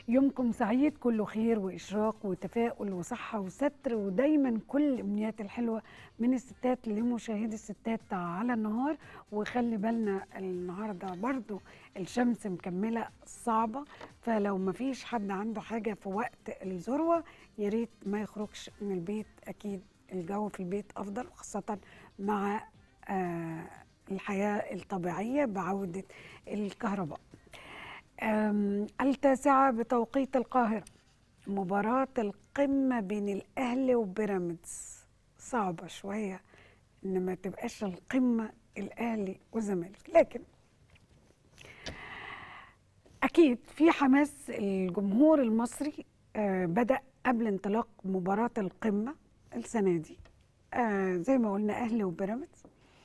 يومكم سعيد كله خير وإشراق وتفاؤل وصحة وستر ودايما كل الأمنيات الحلوة من الستات لمشاهدي الستات على النهار وخلي بالنا النهاردة برضو الشمس مكملة صعبة فلو ما فيش حد عنده حاجة في وقت الذروة يا ريت ما يخرجش من البيت أكيد الجو في البيت أفضل خاصة مع آه الحياة الطبيعية بعودة الكهرباء أم، التاسعة بتوقيت القاهرة مباراة القمة بين الأهلي وبيراميدز صعبة شوية إن ما تبقاش القمة الأهلي والزمالك لكن أكيد في حماس الجمهور المصري آه، بدأ قبل انطلاق مباراة القمة السنة دي آه، زي ما قلنا أهلي وبيراميدز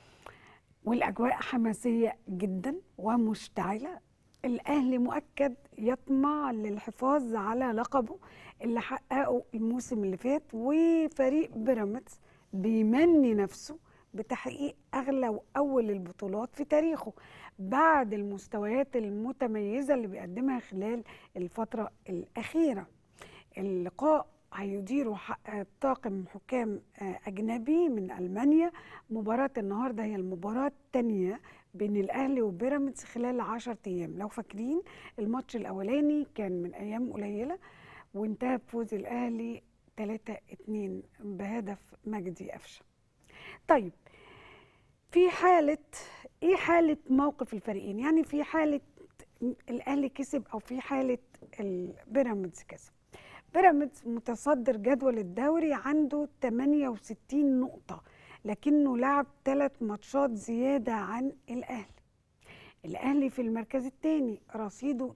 والأجواء حماسية جدا ومشتعلة الأهلي مؤكد يطمع للحفاظ على لقبه اللي حققه الموسم اللي فات وفريق بيراميدز بيمني نفسه بتحقيق أغلى وأول البطولات في تاريخه بعد المستويات المتميزة اللي بيقدمها خلال الفترة الأخيرة اللقاء هيديره ح- طاقم حكام آه، أجنبي من ألمانيا مباراة النهاردة هي المباراة الثانية بين الأهلي وبيراميدز خلال 10 أيام لو فاكرين الماتش الأولاني كان من أيام قليلة وانتهى بفوز الأهلي 3-2 بهدف مجدي قفشة طيب في حالة ايه حالة موقف الفريقين يعني في حالة الأهلي كسب أو في حالة البيراميدز كسب بيراميدز متصدر جدول الدوري عنده 68 نقطة لكنه لعب ثلاث ماتشات زيادة عن الأهلي الأهلي في المركز الثاني رصيده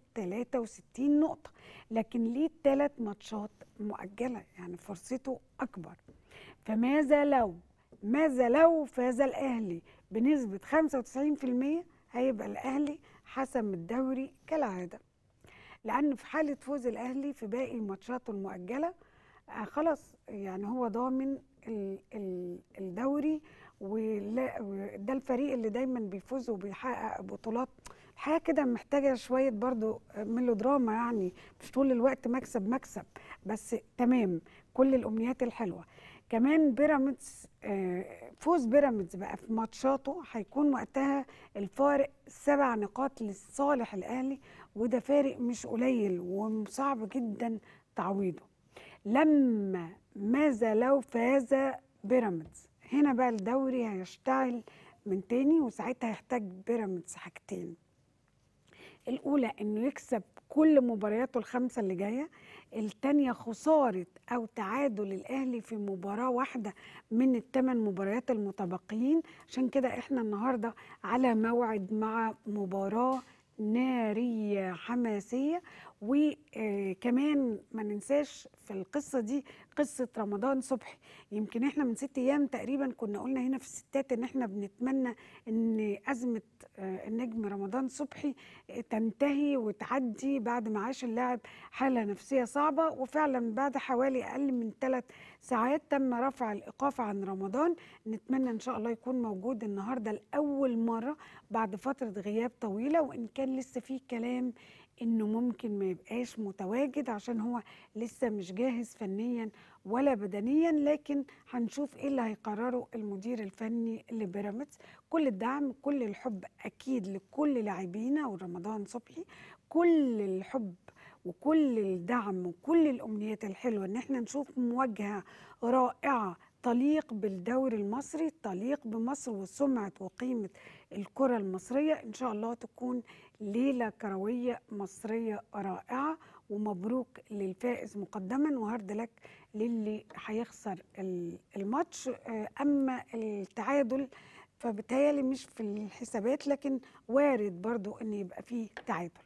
63 نقطة لكن ليه ثلاث ماتشات مؤجلة يعني فرصته أكبر فماذا لو ماذا لو فاز الأهلي بنسبة 95% هيبقى الأهلي حسم الدوري كالعادة لأن في حالة فوز الأهلي في باقي ماتشاته المؤجلة آه خلاص يعني هو ضامن ال- ال- الدوري ولا- وده الفريق اللي دايما بيفوز وبيحقق بطولات الحياة كده محتاجة شوية برضو ميلودراما يعني مش طول الوقت مكسب مكسب بس تمام كل الأمنيات الحلوة كمان بيراميدز آه، فوز بيراميدز بقى في ماتشاته هيكون وقتها الفارق سبع نقاط لصالح الأهلي وده فارق مش قليل وصعب جدا تعويضه لما ماذا لو فاز بيراميدز هنا بقى الدوري هيشتعل من تاني وساعتها يحتاج بيراميدز حاجتين الأولى إنه يكسب كل مبارياته الخمسة اللي جاية التانية خسارة أو تعادل الأهلي في مباراة واحدة من الثمان مباريات المتبقيين عشان كده إحنا النهاردة على موعد مع مباراة نارية حماسية وكمان ما ننساش في القصة دي قصة رمضان صبحي يمكن احنا من ست ايام تقريبا كنا قلنا هنا في الستات ان احنا بنتمنى ان ازمة آه، النجم رمضان صبحي تنتهي وتعدي بعد ما عاش اللاعب حالة نفسية صعبة وفعلا بعد حوالي اقل من ثلاث ساعات تم رفع الايقاف عن رمضان نتمنى ان شاء الله يكون موجود النهارده لاول مرة بعد فترة غياب طويلة وان كان لسه في كلام انه ممكن ما يبقاش متواجد عشان هو لسه مش جاهز فنيا ولا بدنيا لكن هنشوف ايه اللي هيقرره المدير الفني لبيراميدز كل الدعم كل الحب اكيد لكل لاعبينا ورمضان صبحي كل الحب وكل الدعم وكل الامنيات الحلوه ان احنا نشوف مواجهه رائعه تليق بالدوري المصري تليق بمصر وسمعه وقيمه الكره المصريه ان شاء الله تكون ليله كرويه مصريه رائعه ومبروك للفائز مقدما وهارد لك للي هيخسر ال- الماتش آه، اما التعادل فبالتالي مش في الحسابات لكن وارد برضو ان يبقى فيه تعادل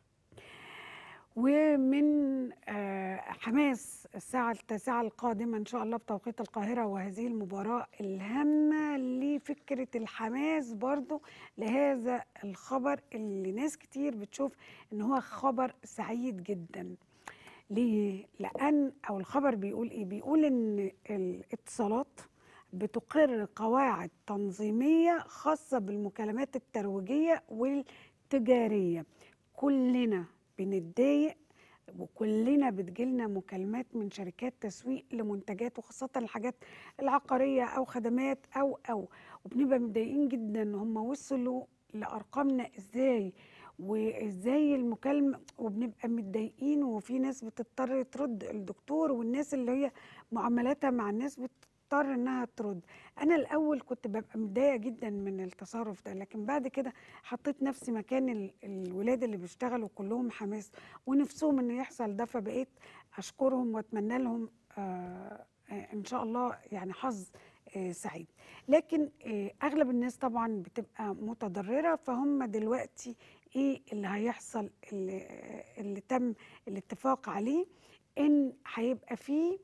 ومن آه، حماس الساعة التاسعة القادمة إن شاء الله بتوقيت القاهرة وهذه المباراة الهامة لفكرة الحماس برضو لهذا الخبر اللي ناس كتير بتشوف إن هو خبر سعيد جدا ليه؟ لأن أو الخبر بيقول إيه؟ بيقول إن الاتصالات بتقر قواعد تنظيمية خاصة بالمكالمات الترويجية والتجارية كلنا بنتضايق وكلنا بتجيلنا مكالمات من شركات تسويق لمنتجات وخاصة الحاجات العقارية أو خدمات أو أو وبنبقى متضايقين جدا إن هم وصلوا لأرقامنا إزاي وإزاي المكالمة وبنبقى متضايقين وفي ناس بتضطر ترد الدكتور والناس اللي هي معاملاتها مع الناس بتضطر إنها ترد أنا الأول كنت ببقى متضايقة جدا من التصرف ده لكن بعد كده حطيت نفسي مكان ال- الولاد اللي بيشتغلوا كلهم حماس ونفسهم إنه يحصل ده فبقيت أشكرهم وأتمنى لهم آه آه، إن شاء الله يعني حظ آه، سعيد لكن آه، اغلب الناس طبعا بتبقى متضرره فهم دلوقتي ايه اللي هيحصل اللي, اللي تم الاتفاق عليه ان هيبقى فيه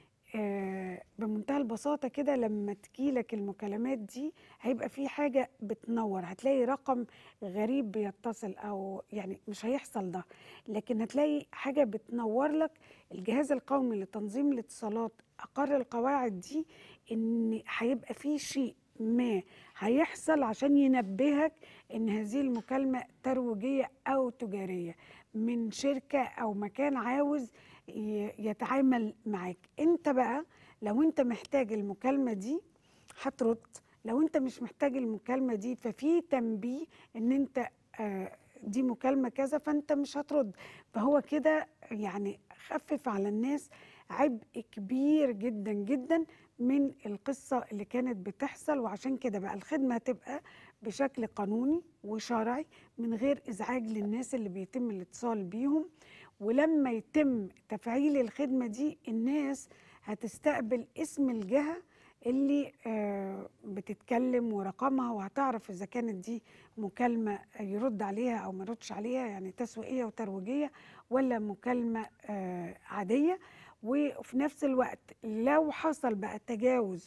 آه، بمنتهى البساطه كده لما تجيلك المكالمات دي هيبقى في حاجه بتنور هتلاقي رقم غريب بيتصل او يعني مش هيحصل ده لكن هتلاقي حاجه بتنور لك الجهاز القومي لتنظيم الاتصالات اقر القواعد دي ان هيبقى في شيء ما هيحصل عشان ينبهك ان هذه المكالمه ترويجيه او تجاريه من شركه او مكان عاوز ي- يتعامل معاك انت بقى لو انت محتاج المكالمه دي هترد لو انت مش محتاج المكالمه دي ففي تنبيه ان انت آه، دي مكالمه كذا فانت مش هترد فهو كده يعني خفف على الناس عبء كبير جدا جدا من القصه اللي كانت بتحصل وعشان كده بقى الخدمه هتبقى بشكل قانوني وشرعي من غير ازعاج للناس اللي بيتم الاتصال بيهم ولما يتم تفعيل الخدمه دي الناس هتستقبل اسم الجهه اللي آه، بتتكلم ورقمها وهتعرف اذا كانت دي مكالمه يرد عليها او ما يردش عليها يعني تسويقيه وترويجيه ولا مكالمه آه، عاديه وفي نفس الوقت لو حصل بقى تجاوز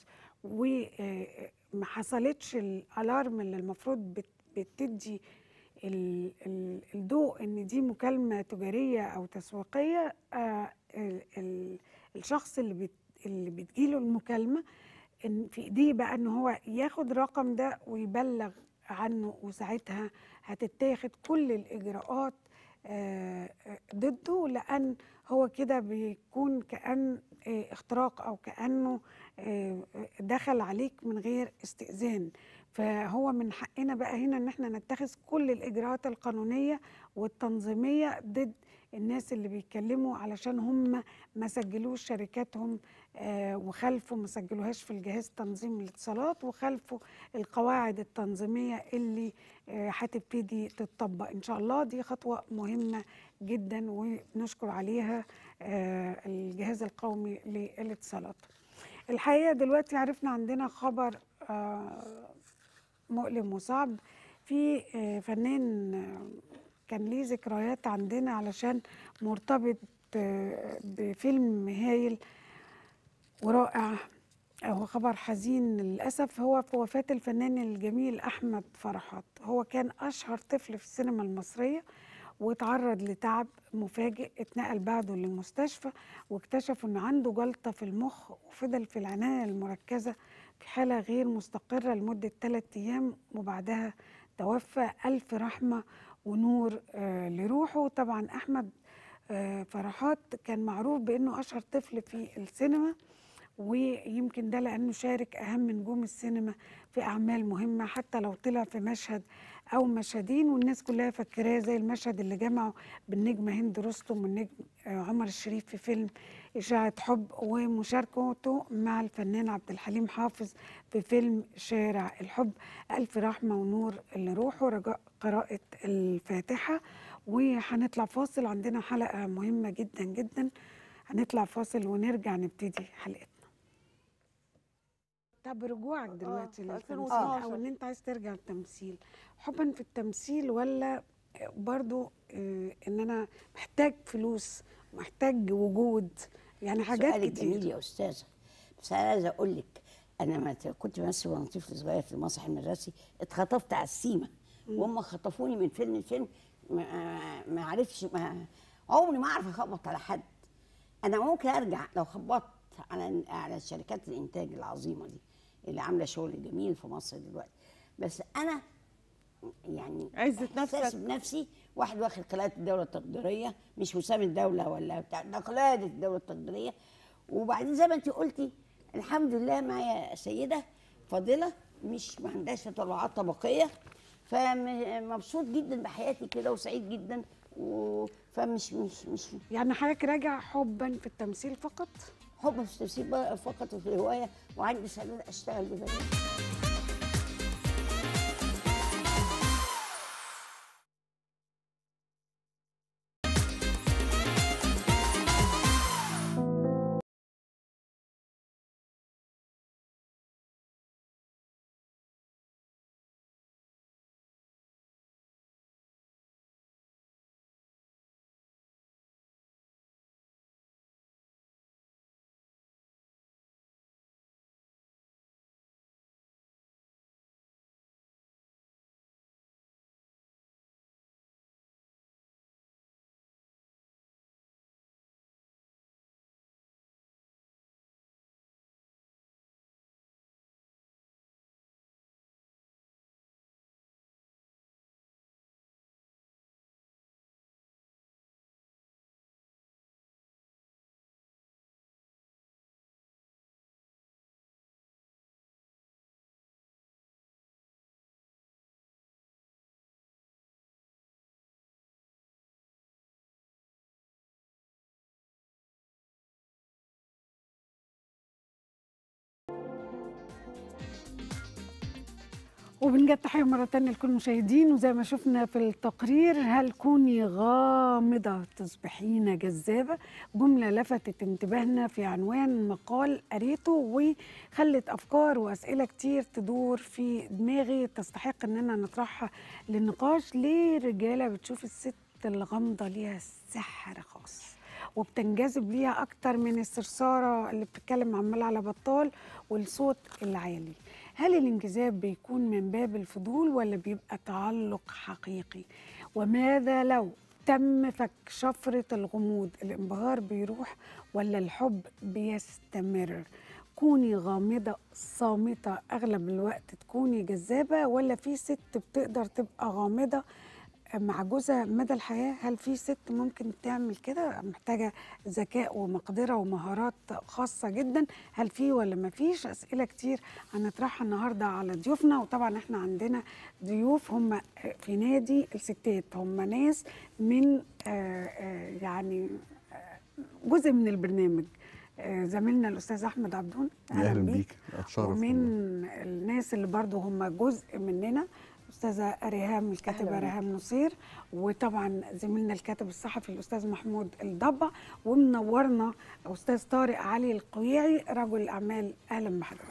وما حصلتش الالارم اللي المفروض بت- بتدي ال- ال- الضوء ان دي مكالمه تجاريه او تسويقيه آه، ال- ال- الشخص اللي بت اللي بتجيله المكالمه ان في ايديه بقى ان هو ياخد الرقم ده ويبلغ عنه وساعتها هتتاخد كل الاجراءات آه، آه، ضده لان هو كده بيكون كأن آه، اختراق او كأنه آه، آه، دخل عليك من غير استئذان فهو من حقنا بقى هنا ان احنا نتخذ كل الاجراءات القانونيه والتنظيميه ضد الناس اللي بيتكلموا علشان هم ما سجلوش شركاتهم آه، وخالفوا ما سجلوهاش في الجهاز تنظيم الاتصالات وخالفوا القواعد التنظيميه اللي آه، هتبتدي تتطبق ان شاء الله دي خطوه مهمه جدا ونشكر عليها آه، الجهاز القومي للاتصالات الحقيقه دلوقتي عرفنا عندنا خبر آه، مؤلم وصعب في آه، فنان آه، كان ليه ذكريات عندنا علشان مرتبط آه، بفيلم هايل ورائع هو خبر حزين للأسف هو في وفاة الفنان الجميل أحمد فرحات هو كان أشهر طفل في السينما المصرية واتعرض لتعب مفاجئ اتنقل بعده للمستشفى واكتشفوا ان عنده جلطة في المخ وفضل في العناية المركزة في حالة غير مستقرة لمدة ثلاثة أيام وبعدها توفى ألف رحمة ونور آه لروحه طبعا أحمد آه فرحات كان معروف بأنه أشهر طفل في السينما ويمكن ده لأنه شارك أهم نجوم السينما في أعمال مهمة حتى لو طلع في مشهد أو مشهدين والناس كلها فاكراه زي المشهد اللي جمعه بالنجمة هند رستم والنجم آه، عمر الشريف في فيلم إشاعة حب ومشاركته مع الفنان عبد الحليم حافظ في فيلم شارع الحب ألف رحمة ونور لروحه رجاء قراءة الفاتحة وهنطلع فاصل عندنا حلقة مهمة جدا جدا هنطلع فاصل ونرجع نبتدي حلقتنا طب رجوعك دلوقتي في للتمثيل 2012. او ان انت عايز ترجع للتمثيل حبا في التمثيل ولا برضو آه، ان انا محتاج فلوس محتاج وجود يعني حاجات سؤالك كتير جميل يا استاذه بس انا عايزه اقول لك انا ما ت- كنت بمثل وانا طفل صغير في المسرح المدرسي اتخطفت على السيما وهم خطفوني من فيلم لفيلم ما, ما عرفتش ما عمري ما اعرف اخبط على حد انا ممكن ارجع لو خبطت على على شركات الانتاج العظيمه دي اللي عامله شغل جميل في مصر دلوقتي بس انا يعني عزة إحساس نفسك. بنفسي واحد واخد قلاده الدوله التقديريه مش وسام الدوله ولا بتاع ده قلاده الدوله التقديريه وبعدين زي ما انت قلتي الحمد لله معايا سيده فاضله مش ما عندهاش تطلعات طبقيه فمبسوط جدا بحياتي كده وسعيد جدا و... فمش مش مش يعني حضرتك راجع حبا في التمثيل فقط حب في التمثيل بقى فقط وفي الهوايه وعندي استعداد اشتغل بذلك وبنجد تحية مرة تانية لكل المشاهدين وزي ما شفنا في التقرير هل كوني غامضة تصبحين جذابة جملة لفتت انتباهنا في عنوان مقال قريته وخلت أفكار وأسئلة كتير تدور في دماغي تستحق إننا نطرحها للنقاش ليه رجالة بتشوف الست الغامضة ليها سحر خاص وبتنجذب ليها أكتر من السرسارة اللي بتتكلم عمال على بطال والصوت العالي هل الانجذاب بيكون من باب الفضول ولا بيبقى تعلق حقيقي وماذا لو تم فك شفرة الغموض الانبهار بيروح ولا الحب بيستمر كوني غامضة صامتة أغلب الوقت تكوني جذابة ولا في ست بتقدر تبقى غامضة مع جوزها مدى الحياة هل في ست ممكن تعمل كده محتاجة ذكاء ومقدرة ومهارات خاصة جدا هل في ولا ما فيش أسئلة كتير هنطرحها النهاردة على ضيوفنا وطبعا احنا عندنا ضيوف هم في نادي الستات هم ناس من آه، آه، يعني آه، جزء من البرنامج آه، زميلنا الأستاذ أحمد عبدون اهلا بيك اتشرف ومن والله. الناس اللي برضو هم جزء مننا استاذه ريهام الكاتبه أهلاً بيك. ريهام نصير وطبعا زميلنا الكاتب الصحفي الاستاذ محمود الضبع ومنورنا استاذ طارق علي القويعي رجل اعمال اهلا بحضرتك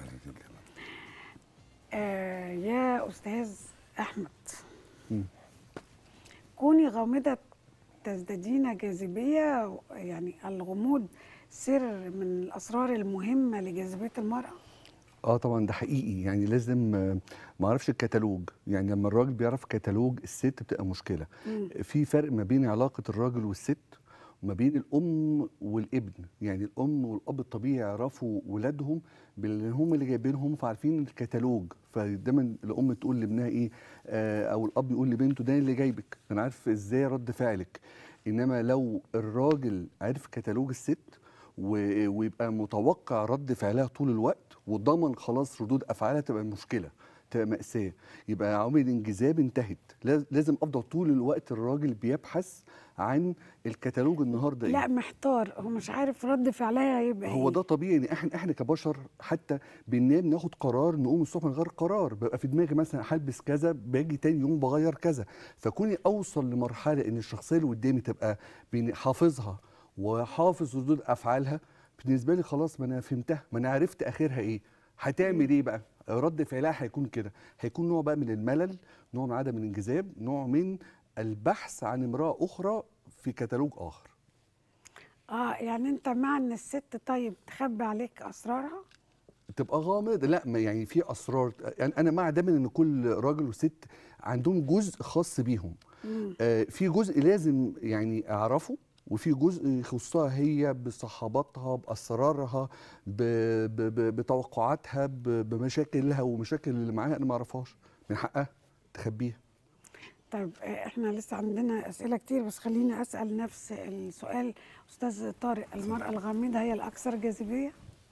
آه يا استاذ احمد مم. كوني غامضه تزدادين جاذبيه يعني الغموض سر من الاسرار المهمه لجاذبيه المراه اه طبعا ده حقيقي يعني لازم آه، ما اعرفش الكتالوج يعني لما الراجل بيعرف كتالوج الست بتبقى مشكله مم. في فرق ما بين علاقه الراجل والست وما بين الام والابن يعني الام والاب الطبيعي يعرفوا ولادهم باللي هم اللي جايبينهم فعارفين الكتالوج فدايما الام تقول لابنها ايه آه او الاب يقول لبنته ده اللي جايبك انا عارف ازاي رد فعلك انما لو الراجل عارف كتالوج الست و- ويبقى متوقع رد فعلها طول الوقت وضمن خلاص ردود افعالها تبقى مشكله تبقى مأساة يبقى عوامل الانجذاب انتهت لاز- لازم افضل طول الوقت الراجل بيبحث عن الكتالوج النهارده لا ايه محتار هو مش عارف رد فعلها هيبقى هو إيه. ده طبيعي ان احنا احنا كبشر حتى بننام ناخد قرار نقوم الصبح من غير قرار بيبقى في دماغي مثلا هلبس كذا باجي تاني يوم بغير كذا فكوني اوصل لمرحله ان الشخصيه اللي قدامي تبقى بين- حافظها وحافظ ردود افعالها بالنسبه لي خلاص ما انا فهمتها ما انا عرفت اخرها ايه هتعمل ايه بقى رد فعلها هيكون كده هيكون نوع بقى من الملل نوع من عدم الانجذاب نوع من البحث عن امراه اخرى في كتالوج اخر اه يعني انت مع ان الست طيب تخبي عليك اسرارها تبقى غامض لا ما يعني في اسرار يعني انا مع دايما ان كل راجل وست عندهم جزء خاص بيهم مم. آه في جزء لازم يعني اعرفه وفي جزء يخصها هي بصحباتها باسرارها ب ب ب بتوقعاتها ب بمشاكلها ومشاكل اللي معاها انا ما اعرفهاش من حقها تخبيها طيب آه، احنا لسه عندنا اسئله كتير بس خليني اسال نفس السؤال استاذ طارق المراه الغامضه هي الاكثر جاذبيه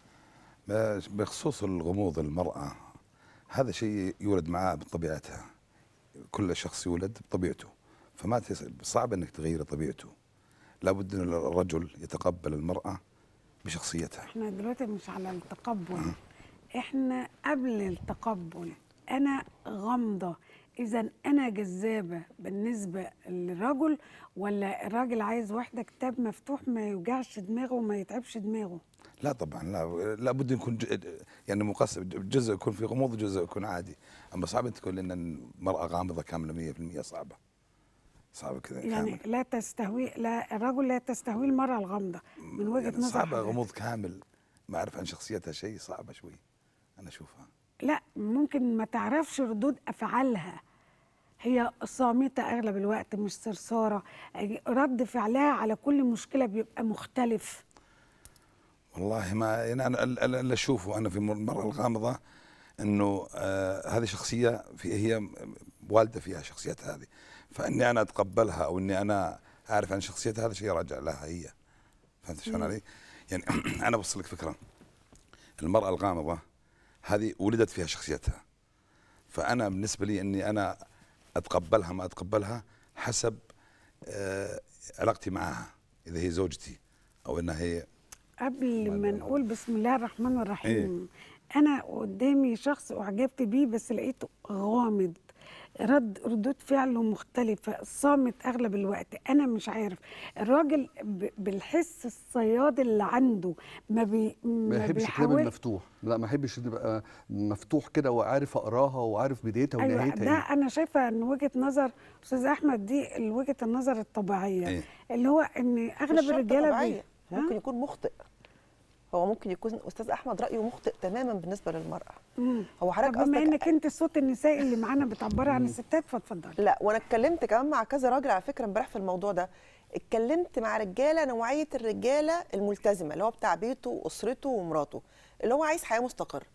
بس بخصوص الغموض المرأة هذا شيء يولد معاه بطبيعتها كل شخص يولد بطبيعته فما تس- صعب انك تغير طبيعته لابد ان الرجل يتقبل المرأة بشخصيتها احنا دلوقتي مش على التقبل احنا قبل التقبل انا غامضه اذا انا جذابه بالنسبه للرجل ولا الراجل عايز واحده كتاب مفتوح ما يوجعش دماغه وما يتعبش دماغه لا طبعا لا لابد يكون ج- يعني مقسم جزء يكون في غموض وجزء يكون عادي اما صعب أن تكون لان المرأة غامضة كاملة 100% صعبة صعبة كذا يعني كامل. لا تستهوي لا الرجل لا تستهوي المراه الغامضه من وجهه يعني نظر صعبة حضرتك. غموض كامل ما أعرف عن شخصيتها شيء صعبة شوي أنا أشوفها لا ممكن ما تعرفش ردود افعالها هي صامتة أغلب الوقت مش صرصارة رد فعلها على كل مشكلة بيبقى مختلف والله ما يعني أنا ال- ال- اللي أشوفه أنا في المرة الغامضة أنه آه هذه شخصية في هي والدة فيها شخصيتها هذه فإني أنا أتقبلها أو إني أنا أعرف عن شخصيتها هذا شيء راجع لها هي فهمت شلون علي؟ يعني أنا بوصل لك فكرة المرأة الغامضة هذه ولدت فيها شخصيتها فأنا بالنسبة لي إني أنا أتقبلها ما أتقبلها حسب آه علاقتي معها إذا هي زوجتي أو إنها هي قبل ما نقول بسم الله الرحمن الرحيم أنا قدامي شخص أعجبت بيه بس لقيته غامض رد ردود فعله مختلفة صامت أغلب الوقت أنا مش عارف الراجل ب- بالحس الصياد اللي عنده ما, بي ما ما يحبش الكتاب بيحاول المفتوح لا ما يحبش تبقى مفتوح كده وعارف اقراها وعارف بدايتها ايوه ونهايتها ده ايه انا شايفه ان وجهه نظر استاذ احمد دي وجهه النظر الطبيعيه إيه؟ اللي هو ان اغلب مش شرط الرجاله طبيعية. بي... ممكن ها؟ يكون مخطئ هو ممكن يكون استاذ احمد رايه مخطئ تماما بالنسبه للمراه مم. هو طب حضرتك بما قصدك انك انت صوت النساء اللي معانا بتعبري عن الستات فاتفضلي لا وانا اتكلمت كمان مع كذا راجل على فكره امبارح في الموضوع ده اتكلمت مع رجاله نوعيه الرجاله الملتزمه اللي هو بتاع بيته واسرته ومراته اللي هو عايز حياه مستقره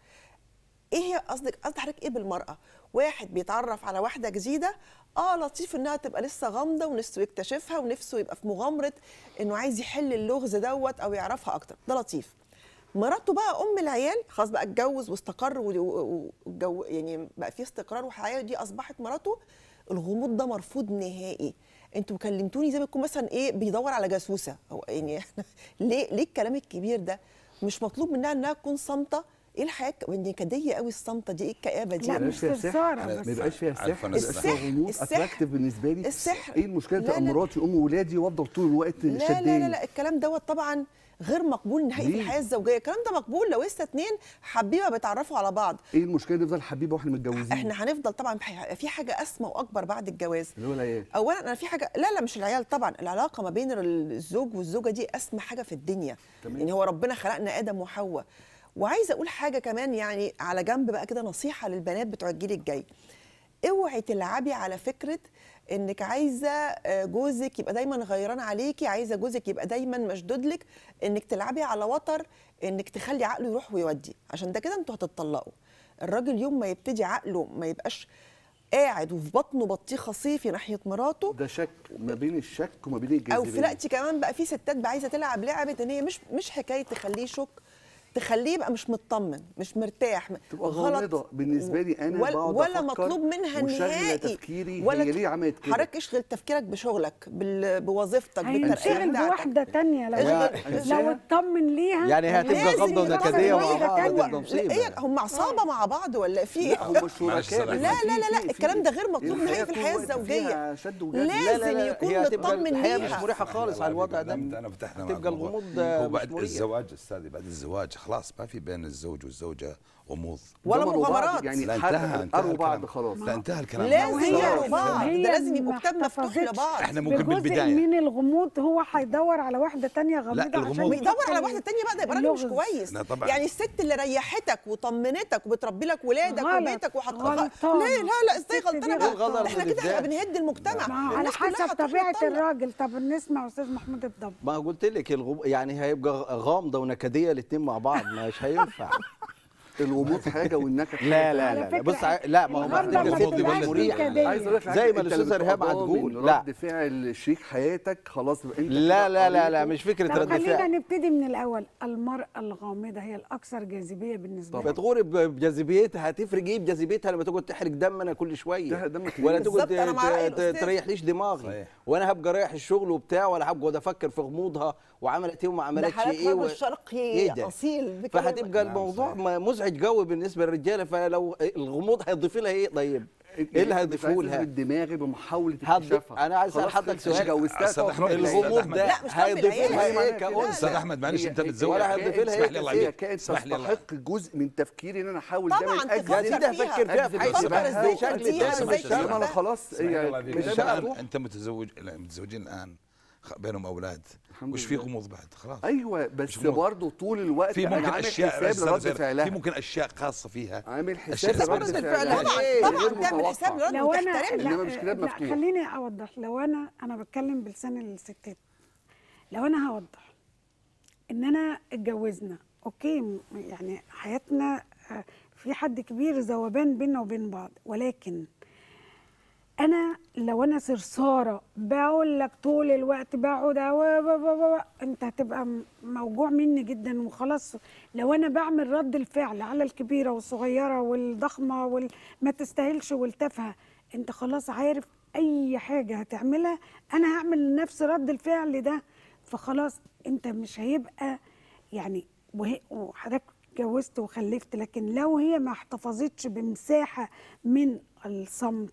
ايه هي قصدك قصد حضرتك ايه بالمراه واحد بيتعرف على واحده جديده اه لطيف انها تبقى لسه غامضه ونفسه يكتشفها ونفسه يبقى في مغامره انه عايز يحل اللغز دوت او يعرفها اكتر ده لطيف مراته بقى ام العيال خلاص بقى اتجوز واستقر و- و- وجو يعني بقى في استقرار وحياه دي اصبحت مراته الغموض ده مرفوض نهائي انتوا كلمتوني زي ما يكون مثلا ايه بيدور على جاسوسه او يعني ليه ليه الكلام الكبير ده مش مطلوب منها انها تكون صامته ايه الحياه ك- نكديه قوي الصامته دي ايه الكآبه دي لا ما مش يبقاش فيها صرصاره أنا- ما بس يبقاش فيها عارف سحر أنا ما يبقاش فيها السحر- غموض السحر- اتراكتيف بالنسبه لي السحر. ايه المشكله لا، تبقى لا. مراتي ام ولادي وافضل طول الوقت لا لا شداني لا لا الكلام دوت طبعا غير مقبول نهائي في ليه؟ الحياه الزوجيه الكلام ده مقبول لو لسه اتنين حبيبه بيتعرفوا على بعض ايه المشكله نفضل حبيبه واحنا متجوزين احنا هنفضل طبعا في- في حاجه اسمى واكبر بعد الجواز اللي هو العيال اولا انا في حاجه لا لا مش العيال طبعا العلاقه ما بين الزوج والزوجه دي اسمى حاجه في الدنيا تمام. يعني هو ربنا خلقنا ادم وحواء وعايزه اقول حاجه كمان يعني على جنب بقى كده نصيحه للبنات بتوع الجيل الجاي اوعي تلعبي على فكره انك عايزه آه، جوزك يبقى دايما غيران عليكي عايزه جوزك يبقى دايما مشدود لك انك تلعبي على وتر انك تخلي عقله يروح ويودي عشان ده كده انتوا هتتطلقوا الراجل يوم ما يبتدي عقله ما يبقاش قاعد وفي بطنه بطيخه صيفي ناحيه مراته ده شك ما بين الشك وما بين الجاذبيه او في دلوقتي كمان بقى في ستات بقى عايزه تلعب لعبه ان هي مش مش حكايه تخليه شك تخليه يبقى مش مطمن مش مرتاح تبقى غامضه بالنسبه لي انا ولا, بقعد ولا أفكر مطلوب منها وشاغلة نهائي تفكيري ولا هي ت- ليه عملت كده حضرتك اشغل تفكيرك بشغلك بال- بوظيفتك بالترقيه هينشغل بتاعتك بواحده تانية لو يا- لو اطمن ليها يعني هي هتبقى لازم غامضه يبقى ونكديه في مع واحدة بعض تانية. تبقى مصيبه لا ايه هم عصابه مع بعض ولا في لا هم معلش شركاء سلام. بس لا في- لا لا لا في- الكلام ده في- غير مطلوب نهائي في طول الحياه الوقت الزوجيه فيها شد وجذب لازم يكون هي هتبقى مطمن الحياه ليها مش مريحه خالص على الوضع ده انت انا فتحنا مع تبقى الموضوع. الغموض هو مش بعد مريح. الزواج استاذي بعد الزواج خلاص ما في بين الزوج والزوجه غموض ولا ضمنوا بعض، مغامرات يعني لا حد- انتهى انتهى قروا بعض الكلام. خلاص لا انتهى الكلام لازم وهي- يقروا بعض وهي ده لازم يبقوا ما كتاب مفتوح احتفظتش لبعض احنا ممكن بجزء بالبدايه من الغموض هو هيدور على واحده تانية غامضه الغموض- عشان ويدور على يفكر واحده تانية بقى ده يبقى راجل مش اللغز. كويس لا طبعاً. يعني الست اللي ريحتك وطمنتك وبتربي لك ولادك غلط، وبيتك وحطها غلطانة. ليه لا لا ازاي الست دي غلطانه غلطانة. بقى احنا كده احنا بالذات. بنهد المجتمع ما هو على الناس كلها حسب هتروح طبيعه تطلق. الراجل طب نسمع استاذ محمود الضب ما قلت لك الغم... يعني هيبقى غامضه ونكديه الاثنين مع بعض مش هينفع الغموض حاجه والنكد حاجه لا لا على لا, لا. فكرة بص ع- لا ما هو الغلطة بعد ما كده تبقاش مريح نكدية. عايز اقول لك زي حاجة، ما أنت الأستاذ إرهاب بتبقى هتقول. ضامن لا. رد فعل شريك حياتك خلاص يبقى انت لا لا لا لا قريته. مش فكره طب رد خلينا فعل نبتدي من الاول المراه الغامضه هي الاكثر جاذبيه بالنسبه لي بتغور ب- بجاذبيتها هتفرق ايه بجاذبيتها لما تقعد تحرق دم انا كل شويه ده دمك ولا ليه؟ تقعد بالظبط، أنا مع رأي ت- ت- الأستاذ. تريحليش دماغي صحيح. وانا هبقى رايح الشغل وبتاع ولا هبقعد افكر في غموضها وعملت ايه وما ده عملتش حالات ايه رجل و... شرقي إيه ده؟ اصيل بكلمة. فهتبقى نعم، الموضوع صحيح. م- مزعج قوي بالنسبه للرجاله فلو الغموض هيضيف لها ايه طيب؟ ايه اللي هيضيفوه لها؟ دماغي بمحاوله هض- اكتشافها أنا عايز أسأل خلاص حضرتك خلصت، سؤال. اتجوزتها أستاذ تقعد أحمد، تربي أستاذ العيال. أحمد. ده لا، مش تربي هيضيفوا العيال. لها أيوة، ايه أنا كده. كأنثى؟ استاذ احمد معلش هي- انت هي- متزوج ولا هي هتضيف لها كائن- إيه اسمح كتير؟ لي هي كائن اسمح لي الله. تستحق جزء من تفكيري ان انا احاول طبعاً دايما تفكر يا سيدي فيها. افكر فيها أجذب بحيث انتباهها يبقى وتأتيها بشكل تاني وزي مش كده. انما انا خلاص اسمح لي الله هي يبارك مش فيك. ده الآن مفتوح. انت متزوج لا، متزوجين الان خ- بينهم اولاد الحمد وش في لله. غموض بعد خلاص ايوه بس مش غموض. برضه طول الوقت في انا ممكن عامل اشياء حساب أستاذ لرد زهير، فعلها في ممكن اشياء خاصه فيها عامل حساب أشياء لرد رد فعلها فعلها. طبعا إيه؟ طبعا غير تعمل حساب متوقع. لرد لو انا وتحترم إنما مش كده لا مفتوح. خليني اوضح لو انا انا بتكلم بلسان الستات لو انا هوضح ان انا اتجوزنا اوكي م- يعني حياتنا آه، في حد كبير ذوبان بيننا وبين بعض ولكن انا لو انا صرصاره بقول لك طول الوقت بقعد أو- ب- ب- ب- انت هتبقى م- موجوع مني جدا وخلاص لو انا بعمل رد الفعل على الكبيره والصغيره والضخمه والما تستاهلش والتافهه انت خلاص عارف اي حاجه هتعملها انا هعمل نفس رد الفعل ده فخلاص انت مش هيبقى يعني وهي- وحضرتك اتجوزت وخلفت لكن لو هي ما احتفظتش بمساحه من الصمت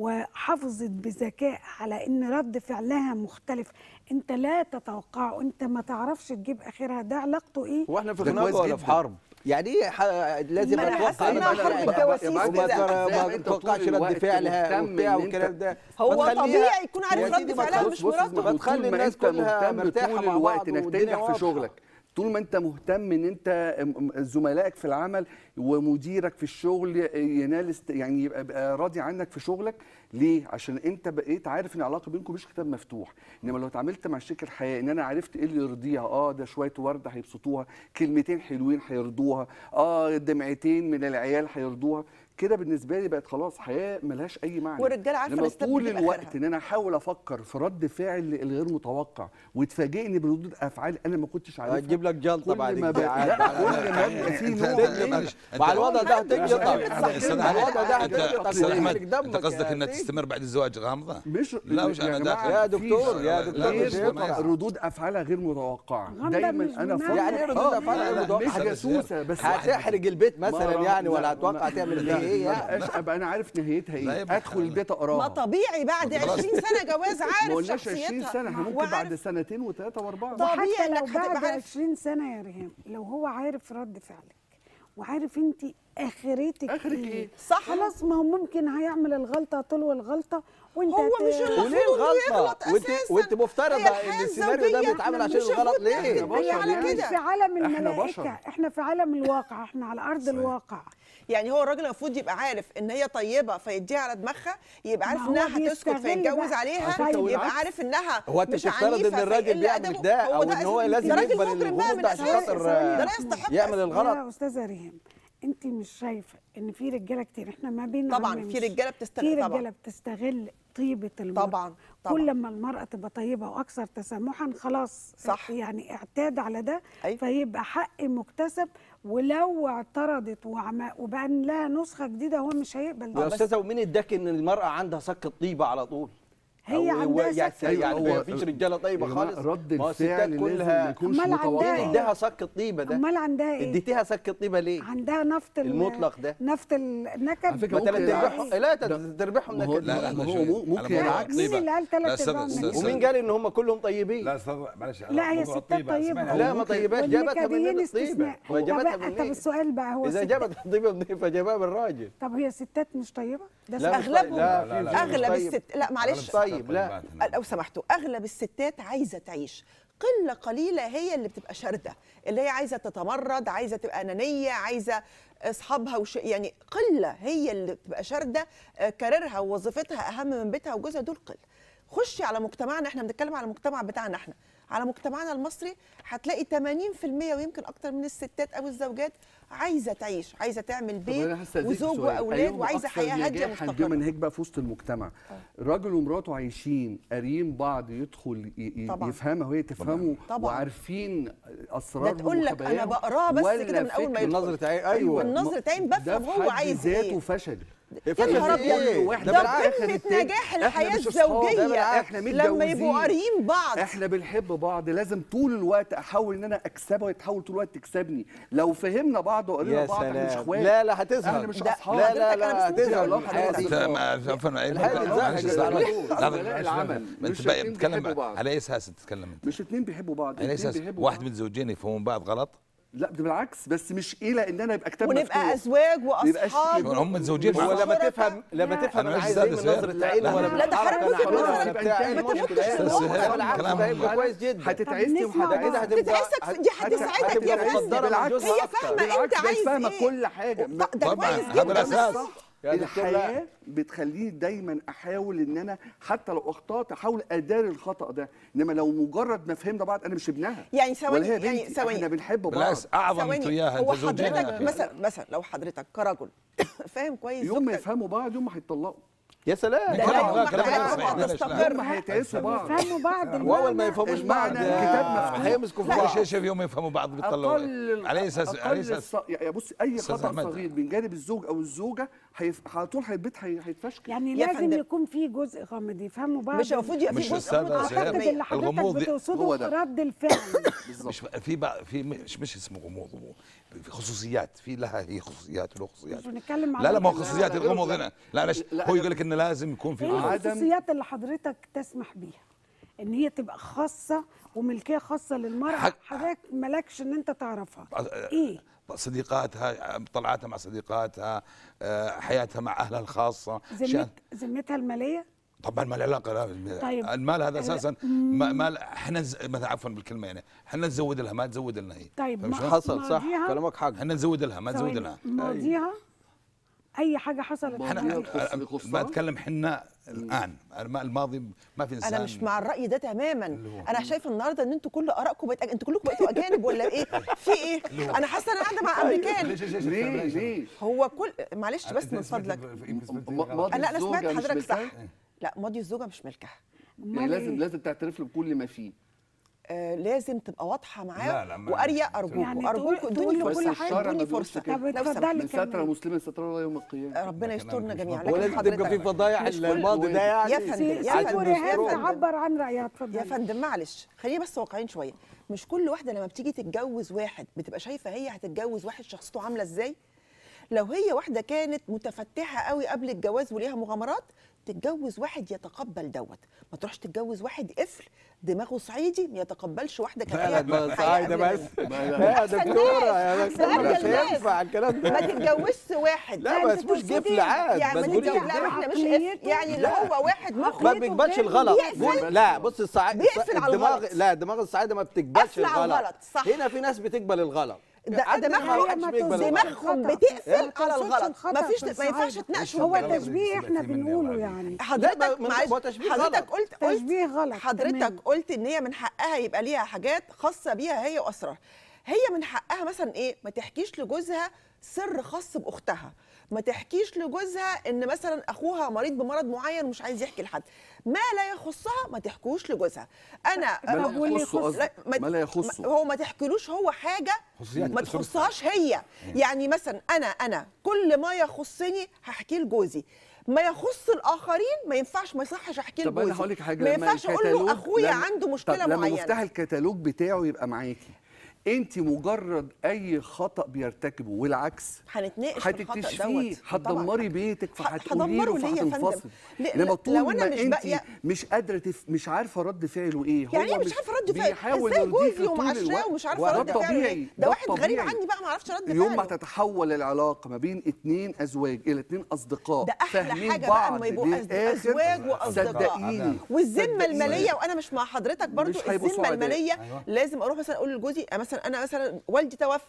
وحافظت بذكاء على ان رد فعلها مختلف انت لا تتوقعه انت ما تعرفش تجيب اخرها ده علاقته ايه هو احنا في ده خناقه كويس ولا في جداً. حرب؟ يعني ايه ح- لازم ما أنا اتوقع حاسة إنها رد حرب فعلها. الجواسيس وما كده. تر- ما أنت طول تتوقعش رد الوقت فعلها مهتم وبتاع إن والكلام أنت- ده هو ما تخليها- طبيعي يكون عارف يا رد سيدي ما فعلها تخلص- مش بص مراته. بص ما تخلي طول ما الناس انت كلها مهتم مرتاحة طول مع الوقت بعض انك والدنيا تنجح في واضحة. شغلك طول ما انت مهتم ان انت م- م- زملائك في العمل ومديرك في الشغل ينال است... يعني يبقى يبقى راضي عنك في شغلك ليه عشان انت بقيت عارف ان العلاقه بينكم مش كتاب مفتوح انما لو اتعاملت مع شريك الحياه ان انا عرفت ايه اللي يرضيها اه ده شويه ورده هيبسطوها كلمتين حلوين هيرضوها اه دمعتين من العيال هيرضوها كده بالنسبه لي بقت خلاص حياه ملهاش اي معنى والرجالة عارفة إنما الاستاذ طول بتجيب الوقت آخرها. ان انا احاول افكر في رد فعل الغير متوقع وتفاجئني بردود افعال انا ما كنتش عارفها هتجيب لك جلطه كل بعد ما كده بقى- لا كل ما بيبقى في أنت- نوع أنت- من معلش، مع أنت- الوضع ده هتجلطك استاذ مع الوضع ده انت هتجلطك استاذ وهيحرق احمد انت دمك قصدك يا انها سيدي. تستمر بعد الزواج غامضه مش لا مش انا يا جماعة داخل يا في دكتور يا لا، دكتور لا، مش لا، هينفع. لا. ردود افعالها غير متوقعه غامضة دايما مش انا بمعنى- فاضي. يعني ايه ردود آه، أفعال غير لا، متوقعة؟ مش جاسوسه بس هتحرج البيت مثلا ما- يعني ولا لا، هتوقع ما- تعمل لا، فيه ايه ما يعني بقاش ابقى انا عارف نهايتها لا يا ايه ابني، ادخل خلاص. البيت ما اقراها طبيعي بعد خلاص. 20 سنه جواز ما عارف قلناش 20 شخصيتها سنه احنا ممكن وعارف- بعد سنتين وثلاثه واربعه طب- طبيعي وحتى لو إنك هتبقى بعد عارف. 20 سنه يا ريهام لو هو عارف رد فعلك وعارف انت اخرتك آخرك إيه؟ صح. خلاص ما هو ممكن هيعمل الغلطه تلو الغلطه وانت هو هت- مش المفروض وليه إنه الغلطه؟ يغلط وانت أساساً. وانت مفترضه هي ان الحياة السيناريو ده الزوجية بيتعمل إحنا عشان مش الغلط المفروض ليه؟ نحكم بشر هي على يعني. كده في عالم إحنا الملائكه بشر. احنا في عالم الواقع احنا على ارض الواقع يعني هو الراجل المفروض يبقى عارف ان هي طيبه فيديها على دماغها يبقى عارف ما هو انها هتسكت بيستغل فيتجوز بقى. عليها على فكرة يبقى والعكس. عارف انها هو انت مش بتفترض ان عنيفة الراجل فيقل بيعمل أدبه. ده او ده ان هو أساس- لازم ده راجل يقبل مجرم بقى الغموض من ده عشان الأساس. خاطر ده آه، لا يستحق يعمل أصلاً. الغلط يا استاذه ريهام انت مش شايفه ان في رجاله كتير احنا ما بين طبعاً، في رجالة بتستغل- في طبعاً. رجاله بتستغل طيبه المرأة طبعاً، طبعاً. كل ما المرأة تبقى طيبة وأكثر تسامحا خلاص صح. يعني اعتاد على ده أيوة. فيبقى حق مكتسب ولو اعترضت وعم- وبقى لها نسخة جديدة هو مش هيقبل يا ده استاذه ومين اداك ان المراه عندها سك الطيبه على طول؟ هي أو هو عندها يعني, سك أيوة، يعني ما هو- فيش رجاله طيبه يا جماعة خالص رد ما هو الستات الفعل لازم ما كلها يكونش أمال عندها متوقع إيه؟ اداها سك الطيبه ده أمال عندها إيه؟ اديتيها سك الطيبه ليه؟ عندها نفط ال- المطلق ده. نفط النكد على فكرة ما تلات ممكن ارباعهم العكس. لا ده- تربحهم ما هو- نكد لا لا ما لا هو شوي. مو- ممكن على موضوع العكس. مين الطيبة. اللي قال تلات لا، استاذ- أرباعهم استاذ- نكد؟ استاذ- ومين قال ان هم كلهم طيبين؟ لا استاذ معلش على لا، هي موضوع ستات الطيبة، طيبة. اسمعني، لا هو ما ممكن- طيباش جابتها والنكديين من الطيبه استثناء ما طب جابتها طب منين؟ السؤال بقى هو اذا الست- جابت طيبه منين فجابها من الراجل طب هي ستات مش طيبة؟ ده لا، سؤال. مش اغلبهم لا، لا، لا، في- اغلب طيب. الست لا معلش طيب لا لو سمحتوا اغلب الستات عايزه تعيش قله قليله هي اللي بتبقى شارده اللي هي عايزه تتمرد عايزه تبقى انانيه عايزه اصحابها وش يعني قله هي اللي بتبقى شارده آه، كاريرها ووظيفتها اهم من بيتها وجوزها دول قله خشي على مجتمعنا احنا بنتكلم على المجتمع بتاعنا احنا على مجتمعنا المصري هتلاقي 80% ويمكن اكتر من الستات او الزوجات عايزه تعيش عايزه تعمل طب بيت أنا هستأذنك وزوج سؤال. واولاد أيهما وعايزه أكثر حياه هاديه نجاحاً مستقره بمنهج بقى في وسط المجتمع الراجل ومراته عايشين قاريين بعض يدخل ي- ي- طبعاً. يفهمها وهي تفهمه طبعاً. وعارفين اسرارهم ده تقول لك أنا وخباياهم، بقراها بس ولا كده من أول ما فكرة- يدخل. نظرة عين ايوه من نظرة عين ده بفهم في هو حد عايز ذاته ايه فشل يا نهار ابيض واحد ده بقى آخر قمه التاني. نجاح إحنا الحياه مش أصحاب، ده الزوجيه بالعكس. إحنا لما يبقوا متجوزين. قاريين بعض احنا بنحب بعض لازم طول الوقت احاول ان انا اكسبها وهي تحاول طول الوقت تكسبني لو فهمنا بعض وقرينا يا بعض احنا مش سلام اخوات لا لا هتظهر احنا مش ده- اصحاب لا لا حضرتك أنا لا بس ممكن هتظهر أقول لحضرتك الحياة دي. انت ما فاهم الحياة بتزهق على طول. العمل انت مش بقى اتنين بتتكلم بيحبوا بعض. على اي اساس تتكلم انت؟ مش اتنين بيحبوا بعض على اي اتنين اساس بيحبوا واحد بعض. من الزوجين يفهمون بعض غلط؟ لا ده بالعكس بس مش الى ان انا ابقى كتاب ونبقى مفتوح. ازواج يبقاش- واصحاب شو هم متزوجين هو مع لما تفهم لما لا. تفهم أنا انا مش عايز ايه من زاد- نظره عين لا، ولا لا، من لا، ده حركه حرام انا وجهة خلاص نظر. انا بتاعي ما المشكله تموتش يعني. في الروح. بالعكس كلام ده هيبقى مهم. كويس جدا هتتعسني طب نسمع وهتتعسني بعض. تتعسك دي هتساعدك يا فندم بالعكس هي فاهمه انت بالعكس عايز فاهمه ايه كل حاجه ده ده طبعاً، كويس هذا جدا الأساس. صح. يا دكتور لا. الحياه بتخليني دايما احاول ان انا حتى لو اخطات احاول اداري الخطا ده انما لو مجرد ما فهمنا بعض انا مش ابنها يعني ثواني- ولا هي يعني بنتي ثواني. احنا بنحب بعض بالعكس اعظم انت ثواني وياها هو انت زوجين حضرتك يا أخي. مثلا مثلا لو حضرتك كرجل فاهم كويس يوم ما زوجتك يفهموا بعض يوم ما هيتطلقوا يا سلام ده كلام- لو لا، ما كلام حياتهم غير صحيح. لا، لا، لا. هتستقر يوم ما هيتعسوا بعض يفهموا بعض واول ما المعنى- يفهموش بعض المعنى الكتاب مفتوح. هيمسكوا في لا، بعض ايش ايش يوم يفهموا بعض بيطلعوا اقل على اي اساس على اقل اي اساس الص... يا بص اي أستاذ خطا أحمد. صغير من جانب الزوج او الزوجه هيف... على طول البيت هي... هيتفشكل يعني يا لازم فندم. يكون في جزء غامض يفهموا بعض مش المفروض يبقى مش في جزء أستاذة غامض سهير. اعتقد اللي حضرتك الغموض دي- هو بتقصده ده. رد الفعل مش في بقى في مش مش اسمه غموض هو في خصوصيات في لها هي خصوصيات وله خصوصيات مش بنتكلم على لا لا ما هو لا، خصوصيات لا، لا، الغموض لا. هنا لا أنا ش- لا، هو أنا- يقول لك انه لازم يكون في ايه غموض. عدم- الخصوصيات اللي حضرتك تسمح بيها ان هي تبقى خاصه وملكيه خاصه للمراه حق- حضرتك مالكش ان انت تعرفها ايه صديقاتها طلعاتها مع صديقاتها آه، حياتها مع اهلها الخاصه ذمت شان- ذمتها الماليه طبعا ما له علاقه لا طيب. المال هذا اساسا ما- مال احنا نز- مثلا عفوا بالكلمه يعني احنا نزود لها ما تزود لنا هي طيب فاهم ما- شلون؟ حصل صح ماضيها- كلامك حق احنا نزود لها ما تزود ثواني، لها ماضيها اي حاجه حصلت احنا- في يخص- الماضي. يخصها؟ ما اتكلم حنا الان الم- الماضي ما في انسان انا مش مع الراي ده تماما هو- انا شايفه النهارده ان انتوا كل ارائكم بقت انتوا كلكم بقيتوا اجانب ولا ايه في ايه انا حاسه انا قاعده مع امريكان ليه ليه هو كل معلش بس من فضلك ماضي لا انا الزوجة سمعت مش حضرتك صح ملكها؟ لا ماضي الزوجه مش ملكها يعني أمال لازم إيه؟ لازم تعترف له بكل ما فيه آه لازم تبقى واضحه لا، معاه لا، ما- وقاريه ارجوكم يعني ارجوكم تقول- ادوني تقول فرصه كل حاجة. الشرع ما ادوني بيقولش فرصه كده. طب لو اتفضلي. سمحت من ستر كمل. مسلم ستر الله يوم القيامه ربنا ده يسترنا كلام جميعا مش لكن ولازم حضرتك- تبقى في فضايح مش كل- الماضي ده يعني يا فندم يا عايز سيبوا فندم ريهام يا فندم. تعبر عن رايها يا اتفضلي فندم معلش خلينا بس واقعيين شويه مش كل واحده لما بتيجي تتجوز واحد بتبقى شايفه هي هتتجوز واحد شخصيته عامله ازاي لو هي واحده كانت متفتحه قوي قبل الجواز وليها مغامرات تتجوز واحد يتقبل دوت ما تروحش تتجوز واحد قفل دماغه صعيدي ما يتقبلش واحده كانت لا لا هي ما حياة صعيدة قبل بس الجواز. يا أحسن دكتورة يا ناس، دكتورة أحسن مش ناس. هينفع الكلام ما ده تتجوزش واحد لا لا، ما أنت اسموش تقصدي قفل عاد يعني بس ما قولي نتجوز لا احنا مش قفل عقليته- يعني اللي هو واحد مخ ما بيقبلش غير الغلط بيقفل. قول- لا بص الصعيد بيقفل على الدماغ الغلط. لا دماغ الصعيدة ما بتقبلش قفل على الغلط الغلط، صح. هنا في ناس بتقبل الغلط ده- عندنا دماغها ما هي حدش ما بيقبل تزيد الغلط دماغهم خطأ. بتقفل ما على تقصدش الغلط الخطأ ما فيش في ما ينفعش الصعيد. تناقشوا هو الكلام. تشبيه احنا سيبك مني بنقوله وعلي. يعني حضرتك لا، ما- معلش هو تشبيه حضرتك غلط. قلت قلت تشبيه غلط حضرتك تمام. قلت ان هي من حقها يبقى ليها حاجات خاصه بيها هي واسرارها هي من حقها مثلا ايه ما تحكيش لجوزها سر خاص باختها ما تحكيش لجوزها ان مثلا اخوها مريض بمرض معين ومش عايز يحكي لحد ما لا يخصها ما تحكوش لجوزها انا ما لا طب واللي يخصه يخص- قصدك. لا، ما لا يخصه. هو ما تحكيلوش هو حاجه خصوصيات ما أسرته. تخصهاش هي يعني مثلا انا انا كل ما يخصني هحكيه لجوزي ما يخص الاخرين ما ينفعش ما يصحش احكيه طب انا لجوزي هقول لك حاجه ما لما ينفعش اقول له الكتالوج- اخويا لما- عنده طب مشكله لما معينه مفتاح الكتالوج بتاعه يبقى معاكي انت مجرد اي خطا بيرتكبه والعكس هنتناقش في الخطأ هتكتشفيه دوت. هتدمري بيتك ه- فهتقولي له هدمره ليه يا فندم؟ فهتنفصل لا- انما لا- طول لو أنا ما مش انت باقية- مش قادره تف... مش عارفه رد فعله ايه يعني ايه مش عارفه رد فعل بيحاول ازاي يرضيكي جوزي طول ومعاشراه الوقت. ومش عارفه وده رد فعله طبيعي ايه ده ده واحد غريب طبيعي. عني بقى ما اعرفش رد يوم ما فعله تتحول العلاقه ما بين اتنين ازواج الى اتنين اصدقاء ده احلى فاهمين حاجه بقى بعض اما يبقوا أز- للآخر، ازواج واصدقاء صدقيني والذمه صدقيني. الماليه وانا مش مع حضرتك برضو مش هيبقوا الذمه سعداء. الماليه أيوة. لازم اروح مثلا اقول لجوزي مثلا انا مثلا والدي توفى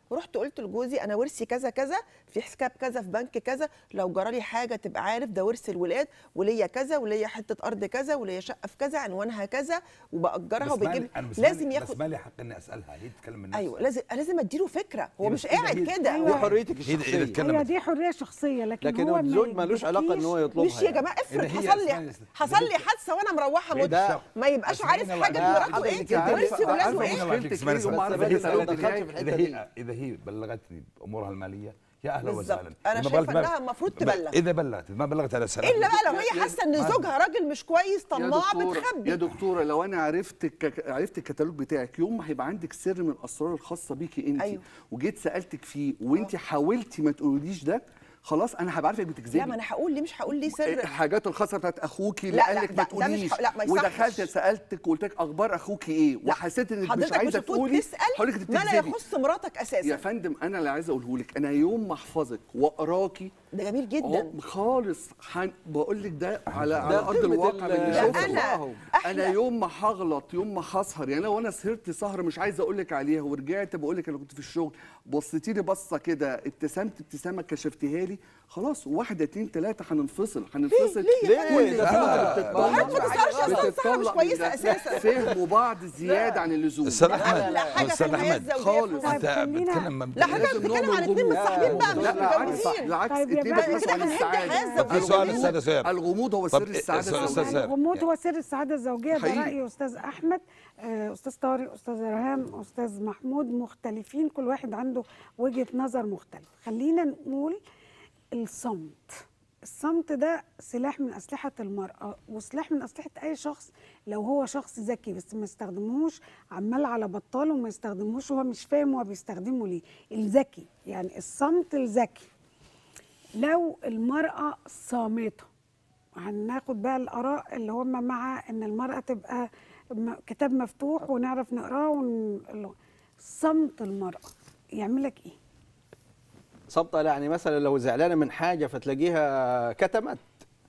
ورحت قلت لجوزي انا ورثي كذا كذا في حساب كذا في بنك كذا لو جرالي حاجه تبقى عارف ده ورث الولاد وليا كذا وليا حته ارض كذا وليا شقه في كذا عنوانها كذا وباجرها بس مالي- وبجيب أنا بس لازم مالي- ياخد بس مالي حق اني اسالها هي تتكلم من نفسها ايوه لازم لازم اديله فكره هو هي مش بس إذا قاعد هي- كده أيوة. دي هو حريتك إذا- إذا الشخصيه اتكلم- هي دي حريه شخصيه لكن, لكن هو ما الزوج مالوش علاقه ان هو يديكيش- يطلبها مش يا جماعه افرض إذا هي حصل اسمها لي لسه- حصل لي حادثه وانا مروحه إيه مت ده؟ ما يبقاش عارف أسمعيني حاجه الله. مراته لا، ايه أنت ورثي عارفة- ولاده عارفة ايه مشكلتك اسمعني إيه؟ بس. هم بس عارفين إذا هي يسألوا سألتني دخلت هي- في الحتة اذا دي. هي اذا هي بلغتني بامورها الماليه يا اهلا بالظبط. وسهلا أنا إذا شايفة بلغت- إنها المفروض تبلغ. اذا بلغت ما بلغت على السلام الا بقى لو هي حاسه ان زوجها راجل مش كويس يا طماع دكتورة بتخبي يا دكتورة لو أنا عرفت الك... عرفت الكتالوج بتاعك يوم ما هيبقى عندك سر من الأسرار الخاصة بيكي أنت أيوه. وجيت سألتك فيه وأنت حاولتي ما تقوليش ده خلاص أنا هبقى عارفك بتكذبي لا ما انا هقول ليه مش هقول ليه سر الحاجات الخاصه بتاعت اخوكي اللي لا، قال لا، لك ده- ما ده مش تقوليش ح- لا، ما يصحش. ودخلت سالتك وقلت لك اخبار اخوكي ايه وحسيت انك مش حضرتك مش عايزه المفروض تقولي تسال هقول لك ما لا بتكذبي يخص مراتك يا اساسا فندم انا اللي عايز اقوله لك انا يوم ما احفظك واقراكي ده جميل جدا أهو خالص حن... بقول لك ده على على ده ارض قمة الواقع ال- اللي لا، شفته أنا انا أحلى. يوم ما هغلط يوم ما هسهر يعني لو انا سهرت سهره مش عايز اقول لك عليها ورجعت بقول لك انا كنت في الشغل بصيتي لي بصه كده ابتسمت ابتسامه كشفتيها لي خلاص واحده اتنين تلاته هننفصل هننفصل ليه يا ليه؟ فندم؟ ده في لا، نقطة وحضرتك ما بتطلع. تسهرش اصلا السهره مش بتطلع كويسه من ده. اساسا فهموا بعض زياده عن اللزوم استاذ لا، احمد لا، حاجة في استاذ الحياة احمد الزوجية خالص. طيب انت خلينا- بتتكلم لا حضرتك لازم بتتكلم نوع عن من اتنين الغموض. متصاحبين بقى مش لا بالعكس متجوزين بالعكس طيب يا اتنين باشا، بيبحثوا عن كده هنهد حياة السعاده الزوجية. في سؤال استاذ سهير الغموض هو طب سر السعاده أستاذ- الزوجية. أستاذ سهير. الغموض هو سر السعاده الزوجيه ده حقيقي. راي استاذ احمد آه، استاذ طارق استاذ رهام استاذ محمود مختلفين كل واحد عنده وجهه نظر مختلفه خلينا نقول الصمت الصمت ده سلاح من اسلحه المراه وسلاح من اسلحه اي شخص لو هو شخص ذكي بس ما يستخدموش عمال على بطال وما يستخدموش وهو مش فاهم هو بيستخدمه ليه الذكي يعني الصمت الذكي لو المرأة صامتة هناخد بقى الآراء اللي هم مع إن المرأة تبقى م- كتاب مفتوح ونعرف نقراه ون... ال- صمت المرأة يعمل لك إيه؟ صبطه يعني مثلا لو زعلانه من حاجه فتلاقيها كتمت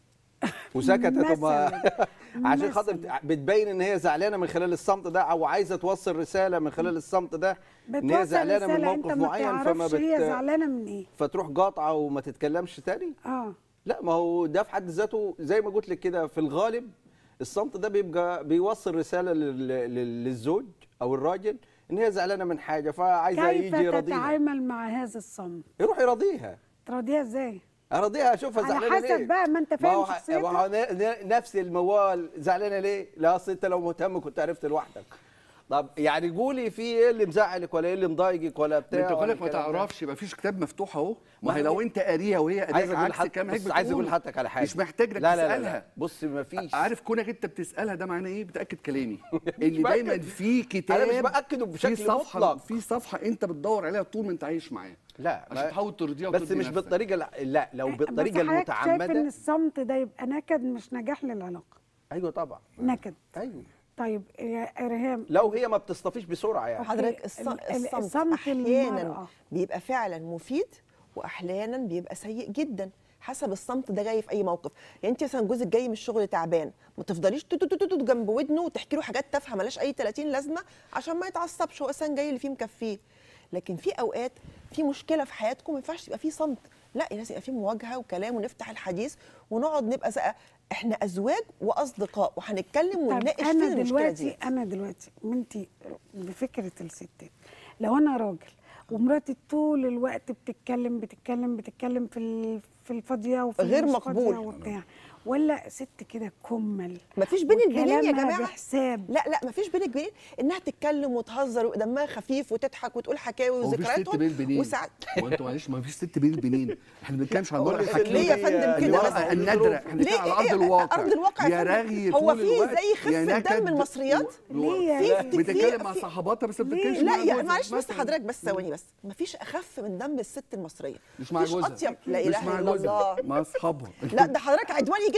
وسكتت وما مثلاً. عشان خاطر مثلاً. بتبين ان هي زعلانه من خلال الصمت ده او عايزه توصل رساله من خلال الصمت ده ان هي بتوصل زعلانه من رسالة موقف أنت ما معين فما تعرفش هي بت زعلانة من إيه؟ فتروح قاطعه وما تتكلمش تاني آه لا ما هو ده في حد ذاته زي ما قلت لك كده في الغالب الصمت ده بيبقى بيوصل رساله لل- لل- للزوج او الراجل ان هي زعلانه من حاجه فعايزه كيف يجي يراضيها تتعامل مع هذا الصمت؟ يروح يراضيها تراضيها إزاي؟ اراضيها اشوفها على زعلانه ليه حسب بقى ما أنت ما فاهم هو ح- شخصيتها. ما هو ن- ن- نفس الموال زعلانه ليه لا اصل انت لو مهتم كنت عرفت لوحدك طب يعني قولي في ايه اللي مزعلك ولا ايه اللي مضايقك ولا بتاع انت ولا كلك ما الكلام ده؟ تعرفش يبقى فيش كتاب مفتوح اهو ما ما هي هي- لو انت قاريها وهي عايز قاريها اقول عكس لحضرتك كلام هيك بص، عايز اقول بتقول. لحضرتك على حاجه مش محتاج لك لا لا لا, لا. تسالها بص ما فيش عارف كونك انت بتسالها ده معناه ايه بتاكد كلامي ان بأكد. دايما في كتاب أنا مش بأكده بشكل في صفحه مطلق. في صفحه انت بتدور عليها طول ما انت عايش معاه لا عشان ما- تحاول ترضيها بس وترضي مش نفسك. بالطريقه لا, لا لو بالطريقه بس حضرتك شايف إن المتعمده الصمت ده يبقى نكد مش نجاح للعلاقة ايوه طبعا نكد ايوه طيب يا ريهام لو هي ما بتصطفيش بسرعه يعني حضرتك ال- الص- ال- الصمت الصمت احيانا المرأة. بيبقى فعلا مفيد واحيانا بيبقى سيء جدا حسب الصمت ده جاي في اي موقف يعني انت مثلا جوزك جاي من الشغل تعبان ما تفضليش توتو توتو توتو جنب ودنه وتحكي له حاجات تافهه ملهاش اي 30 لازمه عشان ما يتعصبش هو اصلا جاي اللي فيه مكفيه لكن في اوقات في مشكله في حياتكم ما ينفعش يبقى في صمت لا لازم يبقى في مواجهه وكلام ونفتح الحديث ونقعد نبقى زق- احنا ازواج واصدقاء وهنتكلم طب ونناقش انا فين المشكله دلوقتي دي انا دلوقتي وانتي بفكره الستات لو انا راجل ومراتي طول الوقت بتتكلم بتتكلم بتتكلم في ال- في الفاضيه وفي غير المش مقبول. فاضية وبتاع ولا ست كده كمل مفيش بين البنين يا وكلامها جماعه بحساب لا لا مفيش بينك بين انها تتكلم وتهزر ودمها خفيف وتضحك وتقول حكاوي هو مفيش ست وذكرياتهم بين البنين وساعات هو انتوا معلش ما فيش ست بين البنين احنا ما بنتكلمش عن قول المرأة لي الحكيمة ليه يا فندم كده المرأة بس؟ النادرة احنا بنتكلم على ارض الواقع ارض الواقع يا فندم. رغي هو طول في الوقت زي يا خفه دم نكد المصريات ليه في- يا في- بتتكلم مع في- صحباتها بس ما ليه؟ بتتكلمش لا مع يا جوزها معلش بس مثلاً. حضرتك بس ثواني بس مفيش اخف من دم الست المصريه مش مع مفيش جوزها اطيب لا مش اله مع الا جوزها الله مع اصحابها لا ده حضرتك عدواني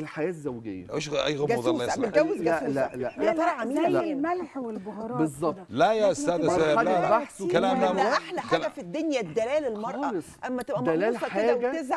الحياه الزوجيه ايش غ- اي غموض الله جاسوس، يصلح متجوز لا جاسوسة. لا لا يا ترى عميلة زي فين؟ الملح والبهارات بالظبط. كده. لا يا لكن أستاذة تبقى سيد، مرحلة لا. البحث كلام والتدريب. لا ده مو- احلى كلام- حاجه في الدنيا الدلال المراه خالص. اما تبقى دلال مهووسه كده حاجة- وتزعل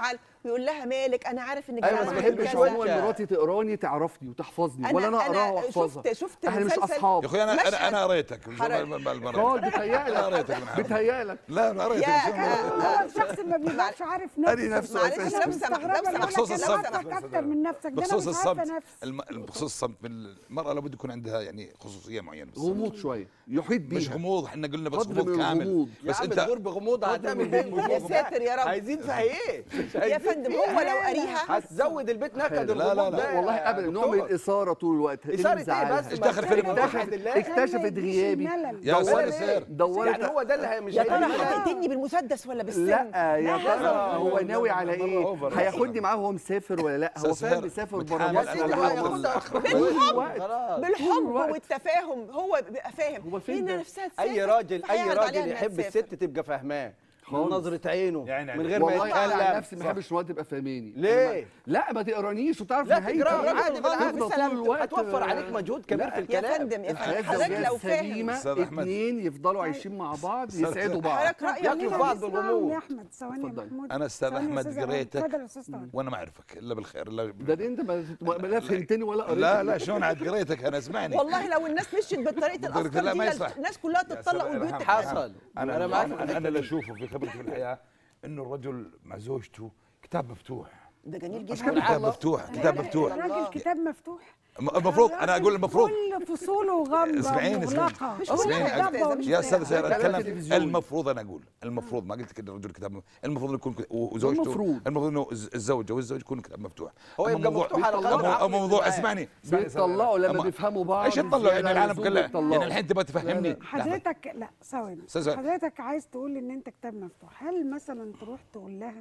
ويقول لها مالك انا عارف ان أيوة، انا بس ما ما جوازك بحبش تبقاش كذا. وحشة. عموما مراتي تقراني تعرفني وتحفظني أنا- ولا انا أنا اقراها واحفظها شفت- شفت احنا مش مسلسل- اصحاب يا اخوي انا مشهد. انا انا قريتك حرام. قال انا بتهيألك قريتك من حول. بتهيألك لا انا قريتك يا- شوف. هو الشخص ما بيبقاش عارف أري نفسه نفسه معلش، أساساً. لو انا سمحت، مستغربه لو يقول لك بخصوص انا الصمت. عارفك اكتر من نفسك ده انا بخصوص مش عارفه الصمت نفسي الم- بخصوص الصمت المرأة لابد يكون عندها يعني خصوصية معينة بالصمت. غموض شويه يحيط مش بيها غموض احنا قلنا بس قدر غموض من كامل الغموض. بس يا عم انت تغور بغموضها هتعمل ايه يا ساتر يا رب. عايزين فيها ايه يا فندم هو لو قاريها هتزود البيت نكد لا، لا، الغموض لا. ده والله يا ابدا نوع من دكتور. الاثاره طول الوقت إيه اللي إثارة إيه مزعلها؟ بس؟ إيش دخل في ما- الموضوع؟ واحد الله. اكتشفت ما يديش غيابي الملل. يا دورت ساتر. دورت يعني هو ده اللي هي- مش يا ترى هيديها. هتقتلني بالمسدس ولا بالسن لا يا ترى لا، هو لا، ناوي لا، على مرة ايه أوفر. هياخدني معاه وهو مسافر ولا لا هو أستاذ فعلا سهير، مسافر متحامل بره يا أنا سيدي مصر ما ولا ياخدها ولا- أخر. طول الوقت. خلاص. بالحب الوقت. والتفاهم هو بيبقى فاهم هو فين هي ده؟ نفسها تسافر، اي راجل اي فهيعرض عليها راجل إنها يحب تسافر. الست تبقى فاهماه من خالص. نظرة عينه يعني من غير ما والله انا عن يتكلم نفسي ما بحبش الواد تبقى فاهماني ليه؟ أنا ما- لا ما تقرانيش وتعرف لا نهايتي تقرا إيه. عادي بالعكس تفضل طول سلامتك. الوقت هتوفر عليك مجهود كبير في يا الكلام فندم يا الحياه فندم حضرتك الزوجيه لو فاهم السليمه أستاذ أحمد. اتنين يفضلوا عايشين مع بعض يسعدوا بعض حضرتك رايك ياكلوا إيه؟ في بعض اسمعهم بالغموض. يا احمد ثواني يا اتفضل. محمود انا استاذ ثواني يا احمد أستاذ أحمد. قريتك اتفضل يا استاذ طارق وانا ما اعرفك الا بالخير لا ده دي انت ما ما لا فهمتني ولا قريت لا لا شلون عاد قريتك انا اسمعني والله لو الناس مشيت بطريقه بالضبط. الافكار لا، دي ما لا- يصلح. الناس كلها تتطلق والبيوت إلهام. تتحرق حصل انا انا معاك انا, أنا اللي اشوفه في خبرتي في الحياه انه الرجل مع زوجته كتاب مفتوح ده جميل مش جدا كتاب مفتوح كتاب مفتوح الراجل كتاب مفتوح المفروض انا اقول المفروض كل فصوله غامضه اسمعيني مغلقه مش اسمعيني كلها اسمعيني ضابة ومش يا استاذ بتاع. سير كلام اتكلم تلفزيوني. المفروض انا اقول المفروض ما قلت كده الرجل كتاب المفروض انه يكون وزوجته المفروض. المفروض انه الز- الزوجه والزوج يكون كتاب مفتوح هو أما يبقى موضوع- مفتوح على أما- قدر عقله اما موضوع معاه. اسمعني بيطلعوا لما أما- بيفهموا بعض ايش يطلعوا يعني زيادة عن العالم اللزوم كلها بيطلعوا. يعني الحين تبغى تفهمني لحظة. حضرتك لا ثواني أستاذ- حضرتك عايز تقول ان انت كتاب مفتوح هل مثلا تروح تقول لها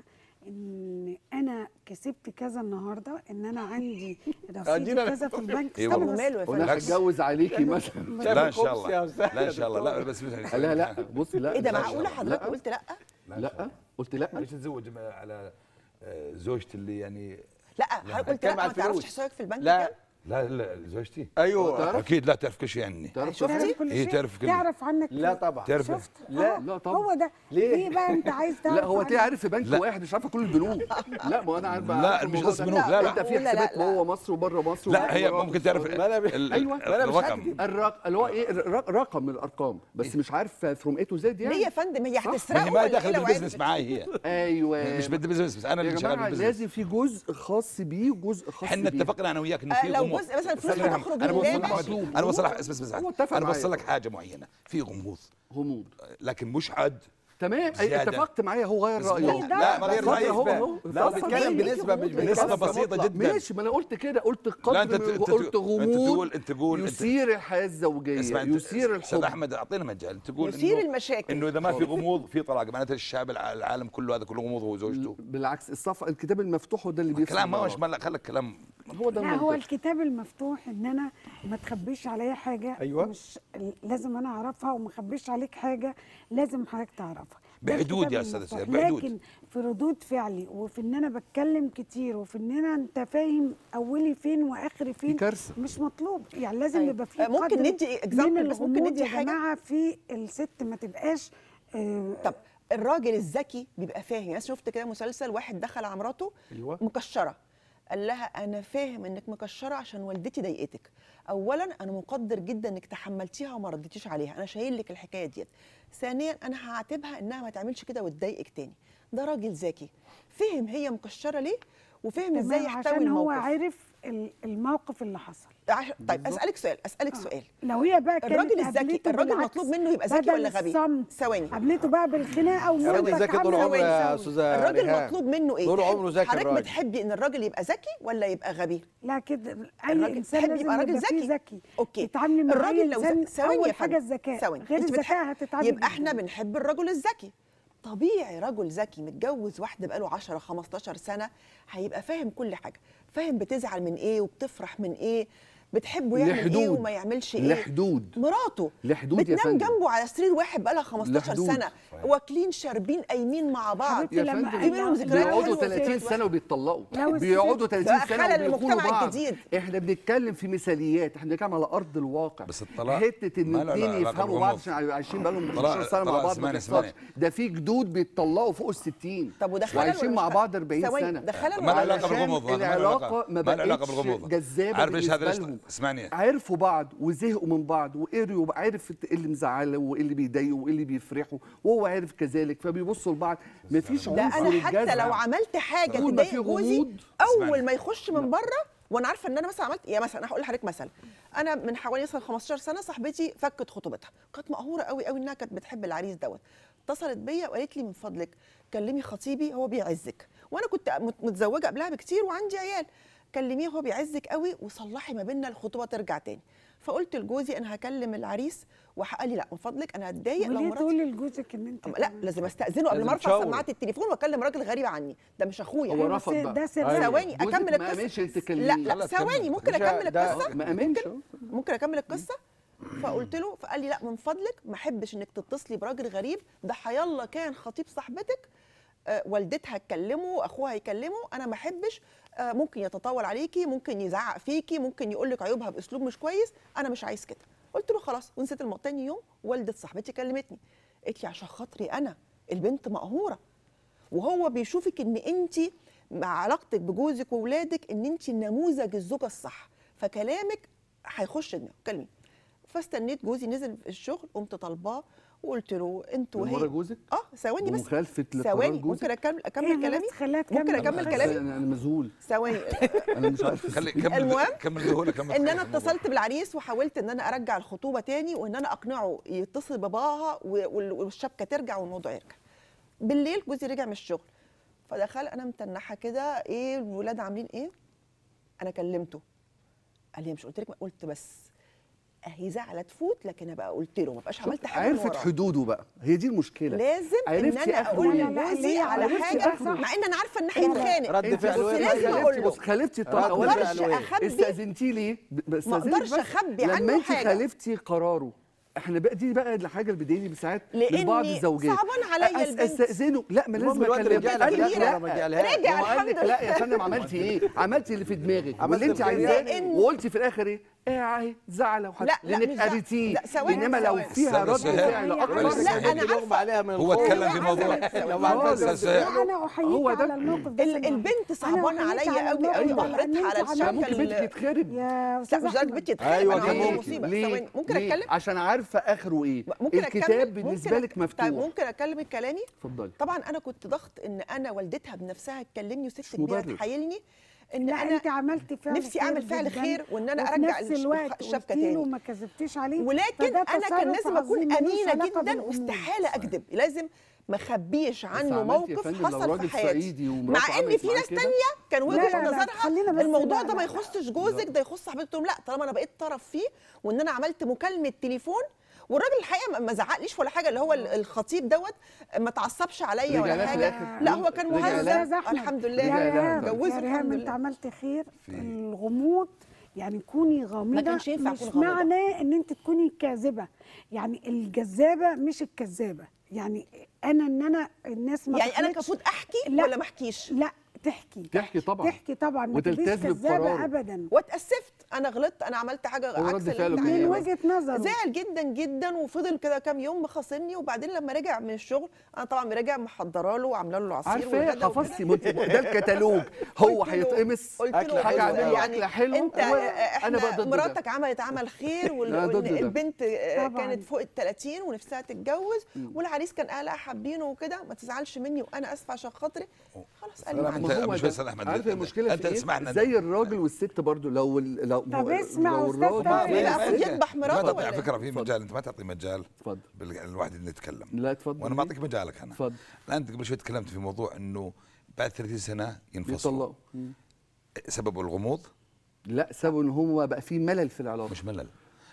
ان انا كسبت كذا النهارده ان انا عندي رصيد أدينا- كذا في البنك إيه استنى والله. بس. وماله يا فندم ولا هتجوز عليكي مثلا لا ان شاء الخبز يا الله أستاذ لا ان شاء الله لا دكتور. بس لا لا بصي لا ايه ده لا، معقوله حضرتك لا. قلت لا لا قلت لا ليش تتزوج على آه، زوجتي اللي يعني لا حضرتك قلت هتكلم لا على ما تعرفش الفلوس. حسابك في البنك لا. كام لا لا زوجتي ايوه تعرف؟ اكيد لا تعرف كل شيء عني تعرف شفتي؟ تعرف كل إيه شيء تعرف كل- تعرف عنك لا كل- طبعا تعرف شفت لا. أهو، لا طبعا. هو ده ليه؟ ليه بقى انت عايز تعرف لا هو عنك؟ تلاقي عارف في بنك لا. واحد مش عارفه كل البنوك لا ما انا عارف لا، عارف مش الموضوع قصة ده. بنوك، لا، لا. انت في لا، لا، حسابات لا. جوه مصر وبره مصر لا هي وبره ممكن تعرف مصر. ما أنا ب- ال- أيوة. ال- ما أنا مش الرقم هكذب. الرق... اللي هو ايه الر- رقم من الارقام بس مش عارف فروم اي تو زد يعني ليه يا فندم هي صح. ما هتسرقه هي ما ولا داخل إيه لو بالبزنس عرفت؟ معاي هي ايوه مش بدي بزنس بس انا يا اللي شغال جماعه بالبزنس لازم في جزء خاص بيه وجزء خاص احنا بيه اتفقنا انا وياك انه آه، في لو غموض جزء مثلا فلوس استنى يا هتخرج محمد. انا لله بوصل ماشي. انا بوصل بس بس بس هو اتفق انا بوصل معايا. لك حاجه معينه في غموض غموض لكن مش حد تمام أي- زيادة. اتفقت معايا هو غير مظبوط. رايه لا ما غير اتفضل رايي هو اهو لا هو اتفضل. بيتكلم ليه؟ بنسبه ليه؟ بالنسبه نسبة بسيطة جدا. ماشي ما انا قلت كده قلت قدر لا، أنت- من- أنت- قلت أنت غموض تقول- أنت تقول- أنت- يثير الحياه الزوجيه يثير استاذ الحب احمد اعطينا مجال تقول يثير إنه- المشاكل. انه اذا ما في غموض في طلاق معناته الشعب الع- العالم كله هذا كله غموض هو زوجته بالعكس الصف الكتاب المفتوح هو ده اللي بيفصل كلام ما بعض. مش ملا خلك كلام هو ده لا هو المنطق الكتاب المفتوح ان انا ما تخبيش عليا حاجه أيوة. مش لازم انا اعرفها وما اخبيش عليك حاجه لازم حضرتك تعرفها ده بحدود الكتاب يا أستاذ المفتوح. سيد، بحدود. لكن في ردود فعلي وفي ان انا بتكلم كتير وفي ان انا انت فاهم اولي فين واخري فين كارثة. مش مطلوب يعني لازم طيب. يبقى في آه، ممكن قدر ندي example من بس ممكن الغموض ندي يا حاجة؟ جماعه في الست ما تبقاش آه طب الراجل الذكي بيبقى فاهم يعني شفت كده مسلسل واحد دخل على مراته أيوة. مكشره قال لها انا فاهم انك مكشره عشان والدتي ضايقتك اولا انا مقدر جدا انك تحملتيها وما رديتيش عليها انا شايل لك الحكايه ديت ثانيا انا هعاتبها انها ما تعملش كده وتضايقك تاني ده راجل ذكي فهم هي مكشره ليه وفهم ازاي تمام، يحتوي عشان هو الموقف عارف ال- الموقف اللي حصل عش... طيب اسالك سؤال اسالك آه. سؤال لو هي بقى كانت الراجل الذكي قابلته الراجل بالعكس، مطلوب منه يبقى ذكي بدل ولا غبي الصمت، ثواني قابلته بقى بالخناقه يا راجل ومراتك ذكي طول عاملة عمره يا ويسوي. استاذه الراجل ريهام. مطلوب منه ايه طول تحب- عمره ذكي حضرتك الراجل بتحبي ان الراجل يبقى ذكي ولا يبقى غبي لا كده اي الراجل انسان تحب لازم يبقى راجل يبقى فيه ذكي. ذكي اوكي تتعاملي مع الراجل اي لو انسان ذكي ثواني اول يا حاجه فندم. الذكاء ثواني غير انت الذكاء بتحب هتتعبي يبقى احنا جداً. بنحب الرجل الذكي طبيعي رجل ذكي متجوز واحده بقاله 10 15 سنه هيبقى فاهم كل حاجه فاهم بتزعل من ايه وبتفرح من ايه بتحبه يعمل ايه لحدود. وما يعملش ايه لحدود. مراته لحدود يا بتنام فندم. جنبه على سرير واحد بقالها 15 لحدود. سنه واكلين شاربين قايمين مع بعض حبيبتي يا لما فندم في منهم ذكريات بيقعدوا حلوة 30 وفي سنه وبيتطلقوا لو الست- بيقعدوا 30 ده سنه خلل وبيخونوا المجتمع بعض الجديد. احنا بنتكلم في مثاليات احنا بنتكلم على ارض الواقع بس الطلاق حته ان ما له الاثنين علاقة يفهموا بالغموض. بعض عشان عايشين بقالهم الطلاق- 15 سنه مع الطلاق بعض ما اسمعني- بيحصلش اسمعني. ده في جدود بيتطلقوا فوق ال 60 طب وده خلل وعايشين ولا مع مش بعض خلل؟ 40 ثواني، سنه ده خلل ما له ولا علاقه علشان بالغموض ما له العلاقه علاقة- ما ما له علاقه بقتش بالغموض جذابه عارف ايش هذا بالنسبة ليش لهم. اسمعني عرفوا بعض وزهقوا من بعض وقريوا عرف ايه اللي مزعله وايه اللي بيضايقه وايه اللي بيفرحه وهو عارف كذلك فبيبصوا لبعض مفيش ده عنصر انا حتى الجذع. لو عملت حاجه طول ما في تضايق جوزي غموض. اول اسمعني. ما يخش من بره وانا عارفه ان انا مثلا عملت يا مثلا هقول لحضرتك مثلا انا من حوالي مثلا 15 سنه صاحبتي فكت خطوبتها كانت مقهوره قوي قوي انها كانت بتحب العريس دوت اتصلت بيا وقالت لي من فضلك كلمي خطيبي هو بيعزك وانا كنت مت- متزوجه قبلها بكتير وعندي عيال كلميه هو بيعزك قوي وصلحي ما بيننا الخطوبه ترجع تاني فقلت لجوزي انا هكلم العريس وقال لي لا من فضلك انا هتضايق لو وليه مراتي تقولي لجوزك ان انت أما لا لازم استاذنه قبل لازم ما ارفع تشاور. سماعه التليفون واكلم راجل غريب عني ده مش اخويا هو بس رفض بقى ده سر أيوة. ثواني جوزك اكمل ما قامش القصه تكلميه. لا لا خلاص ثواني كمل. ممكن مش- اكمل ده- القصه ما امنش ممكن اكمل القصه فقلت له فقال لي لا من فضلك ما احبش انك تتصلي براجل غريب ده حيالله كان خطيب صاحبتك آه، والدتها تكلمه اخوها يكلمه انا ما احبش آه، ممكن يتطاول عليكي ممكن يزعق فيكي ممكن يقول لك عيوبها باسلوب مش كويس انا مش عايز كده قلت له خلاص ونسيت الموضوع تاني يوم والده صاحبتي كلمتني قالت لي عشان خاطري انا البنت مقهوره وهو بيشوفك ان انت مع علاقتك بجوزك واولادك ان انت نموذج الزوجه الصح فكلامك هيخش دماغه كلمي فاستنيت جوزي نزل الشغل قمت طالباه وقلت له انت من ورا وهي جوزك اه ثواني بس بمخالفه لقرار ثواني جوزك ممكن اكمل إيه اكمل أنا كلامي بس خليها ممكن تكمل. اكمل بس كلامي انا أنا مذهول ثواني انا مش عارف خلي كمل المهم كمل ذهولة كمل ان انا الموضوع. اتصلت بالعريس وحاولت ان انا ارجع الخطوبه تاني وان انا اقنعه يتصل باباها و- وال- والشبكه ترجع والموضوع يرجع بالليل جوزي رجع من الشغل فدخل انا متنحه كده ايه الولاد عاملين ايه انا كلمته قال لي مش قلت لك ما قلت بس اهي زعله تفوت لكن ابقى قلت له ما بقاش عملت حاجه من عرفت وراه. حدوده بقى هي دي المشكله لازم ان عرفتي انا آخره اقول إيه؟ لا، لا، لجوزي ليه؟ على عرفتي حاجه آخره. مع ان انا عارفه ان هيتخانق رد انت فعل بص وين؟ لازم خلفتي- أقول له. بص خلفتي الطلاق رد ما أولا. اقدرش فعل وين؟ اخبي استاذنتي ليه ب- بس ما استأذنك أقدرش بس. أخبي لما عنه انت حاجة. خالفتي قراره احنا بقى دي بقى الحاجه اللي بتضايقني بساعات من بعض لأني الزوجات صعبان عليا أس- البنت. استاذنه لا ما المهم لازم الوقت اكلمك رجع لك قال لك الآخر لا ولا ما رجعلهاش؟ رجع هو قال لك الحمد لا يا فندم عملتي ايه عملتي اللي في دماغك عملت واللي انت الخير عايزاه يعني. وقلتي في الاخر ايه ايه اهي زعله وحاجة. لا، لا، مش لانك زعل. قريتيه لا، ثواني، انما لو ثواني. فيها رد استاذ فعل سهيل. اكتر لا، لا، لا أنا انا مغمى عليها من هو الخوف. اتكلم في موضوع لو خالص. عندك أستاذ سهيل. لا انا احييك هو ده. على الموقف ده ال- سمعت. البنت أنا صعبانه أحييك عليا على قوي الموقف قوي ده، ظهرتها لأن على أنت الشبكه عملتي ممكن بنتك ال- يتخرب يا لا استاذ مش درجه أحمد. بنتي تتخانق أيوة انا كده. عندي ليه؟ مصيبه ليه؟ ثواني ممكن ليه؟ اتكلم عشان عارفه اخره ايه ممكن الكتاب أتكلم؟ بالنسبه ممكن لك طيب مفتوح ممكن اتكلم كلامي اتفضلي طبعا انا كنت ضغط ان انا والدتها بنفسها تكلمني وست مش كبيره مبرر. تحايلني ان لا انا انت عملتي فعل نفسي خير اعمل فعل جداً، خير وان انا وفي ارجع نفس الش- الوقت الشبكه قلتي له تاني وما كذبتيش عليه ولكن فده انا كان تصرف لازم اكون عظيم، ملوش امينه علاقة جدا بالأمور. واستحاله اكذب لازم ما اخبيش عنه عملتي يا موقف فندم لو حصل راجل في حياتي صعيدي ومراته مع ان عملت في معاه ناس كده، تانية كان لا، وجهه لا، لا، نظرها خلينا بس- الموضوع لا، ده ما لا. يخصش جوزك ده يخص صاحبتك قلت لهم لا طالما انا بقيت طرف فيه وان انا عملت مكالمه تليفون والراجل الحقيقه ما- ما زعقليش ولا حاجه اللي هو ال- الخطيب دوت ما تعصبش عليا رجع ولا لها في حاجه الآخر؟ لا هو كان رجع مهذب لها؟ أستاذ أحمد، الحمد يا لله رجع لها. ريهام جوزه يا الحمد ريهام انت لله عملت خير الغموض يعني كوني غامضه كانش ينفع مش أكون غامضة. معناه ان انت تكوني كاذبه يعني الجذابه مش الكذابه يعني انا ان انا الناس ما يعني انا تخلطش- المفروض احكي لا. ولا ما احكيش لا تحكي تحكي طبعا تحكي طبعا ما تبقيش وتلتزم كذابه بقراره. ابدا واتاسفت انا غلطت انا عملت حاجه هو عكس رد اللي فعله انت كان إيه من عايزه. بس؟ وجهه نظره زعل جدا جدا وفضل كده كام يوم مخاصمني وبعدين لما رجع من الشغل انا طبعا راجع محضره له وعامله له العصير عارفه والغدا وكده. حفظتي ما انت- ده الكتالوج هو قلت له- هيتقمص قلت أكل له حلو حاجه أوي. اعمل له اكله حلوه انت هو- احنا انا بقى ضد ده. مراتك عملت عمل خير وال- لا، ضد وإن ده. البنت آه، طبعاً. كانت فوق ال 30 ونفسها تتجوز والعريس كان اهلها حابينه وكده ما تزعلش مني وانا اسفه عشان خاطري خلاص قال لي لا، معلش. أنت- ما هو مش ده. بس أحمد، عارف المشكله أنت في ايه؟ اسمعنا زي الراجل والست برضو لو ال- لو طب اسمع لو أستاذ الراجل طارق. ليه بقى والست- المفروض يذبح ما مراته تعطي ولا على إيه؟ فكره في اتفضل. مجال انت ما تعطي مجال اتفضل بال- الواحد اللي يتكلم لا اتفضل وانا بعطيك مجالك انا اتفضل لا انت قبل شوي تكلمت في موضوع انه بعد 30 سنه ينفصلوا بيطلقوا مم. سببه الغموض لا سبب ان هو بقى في ملل في العلاقه مش ملل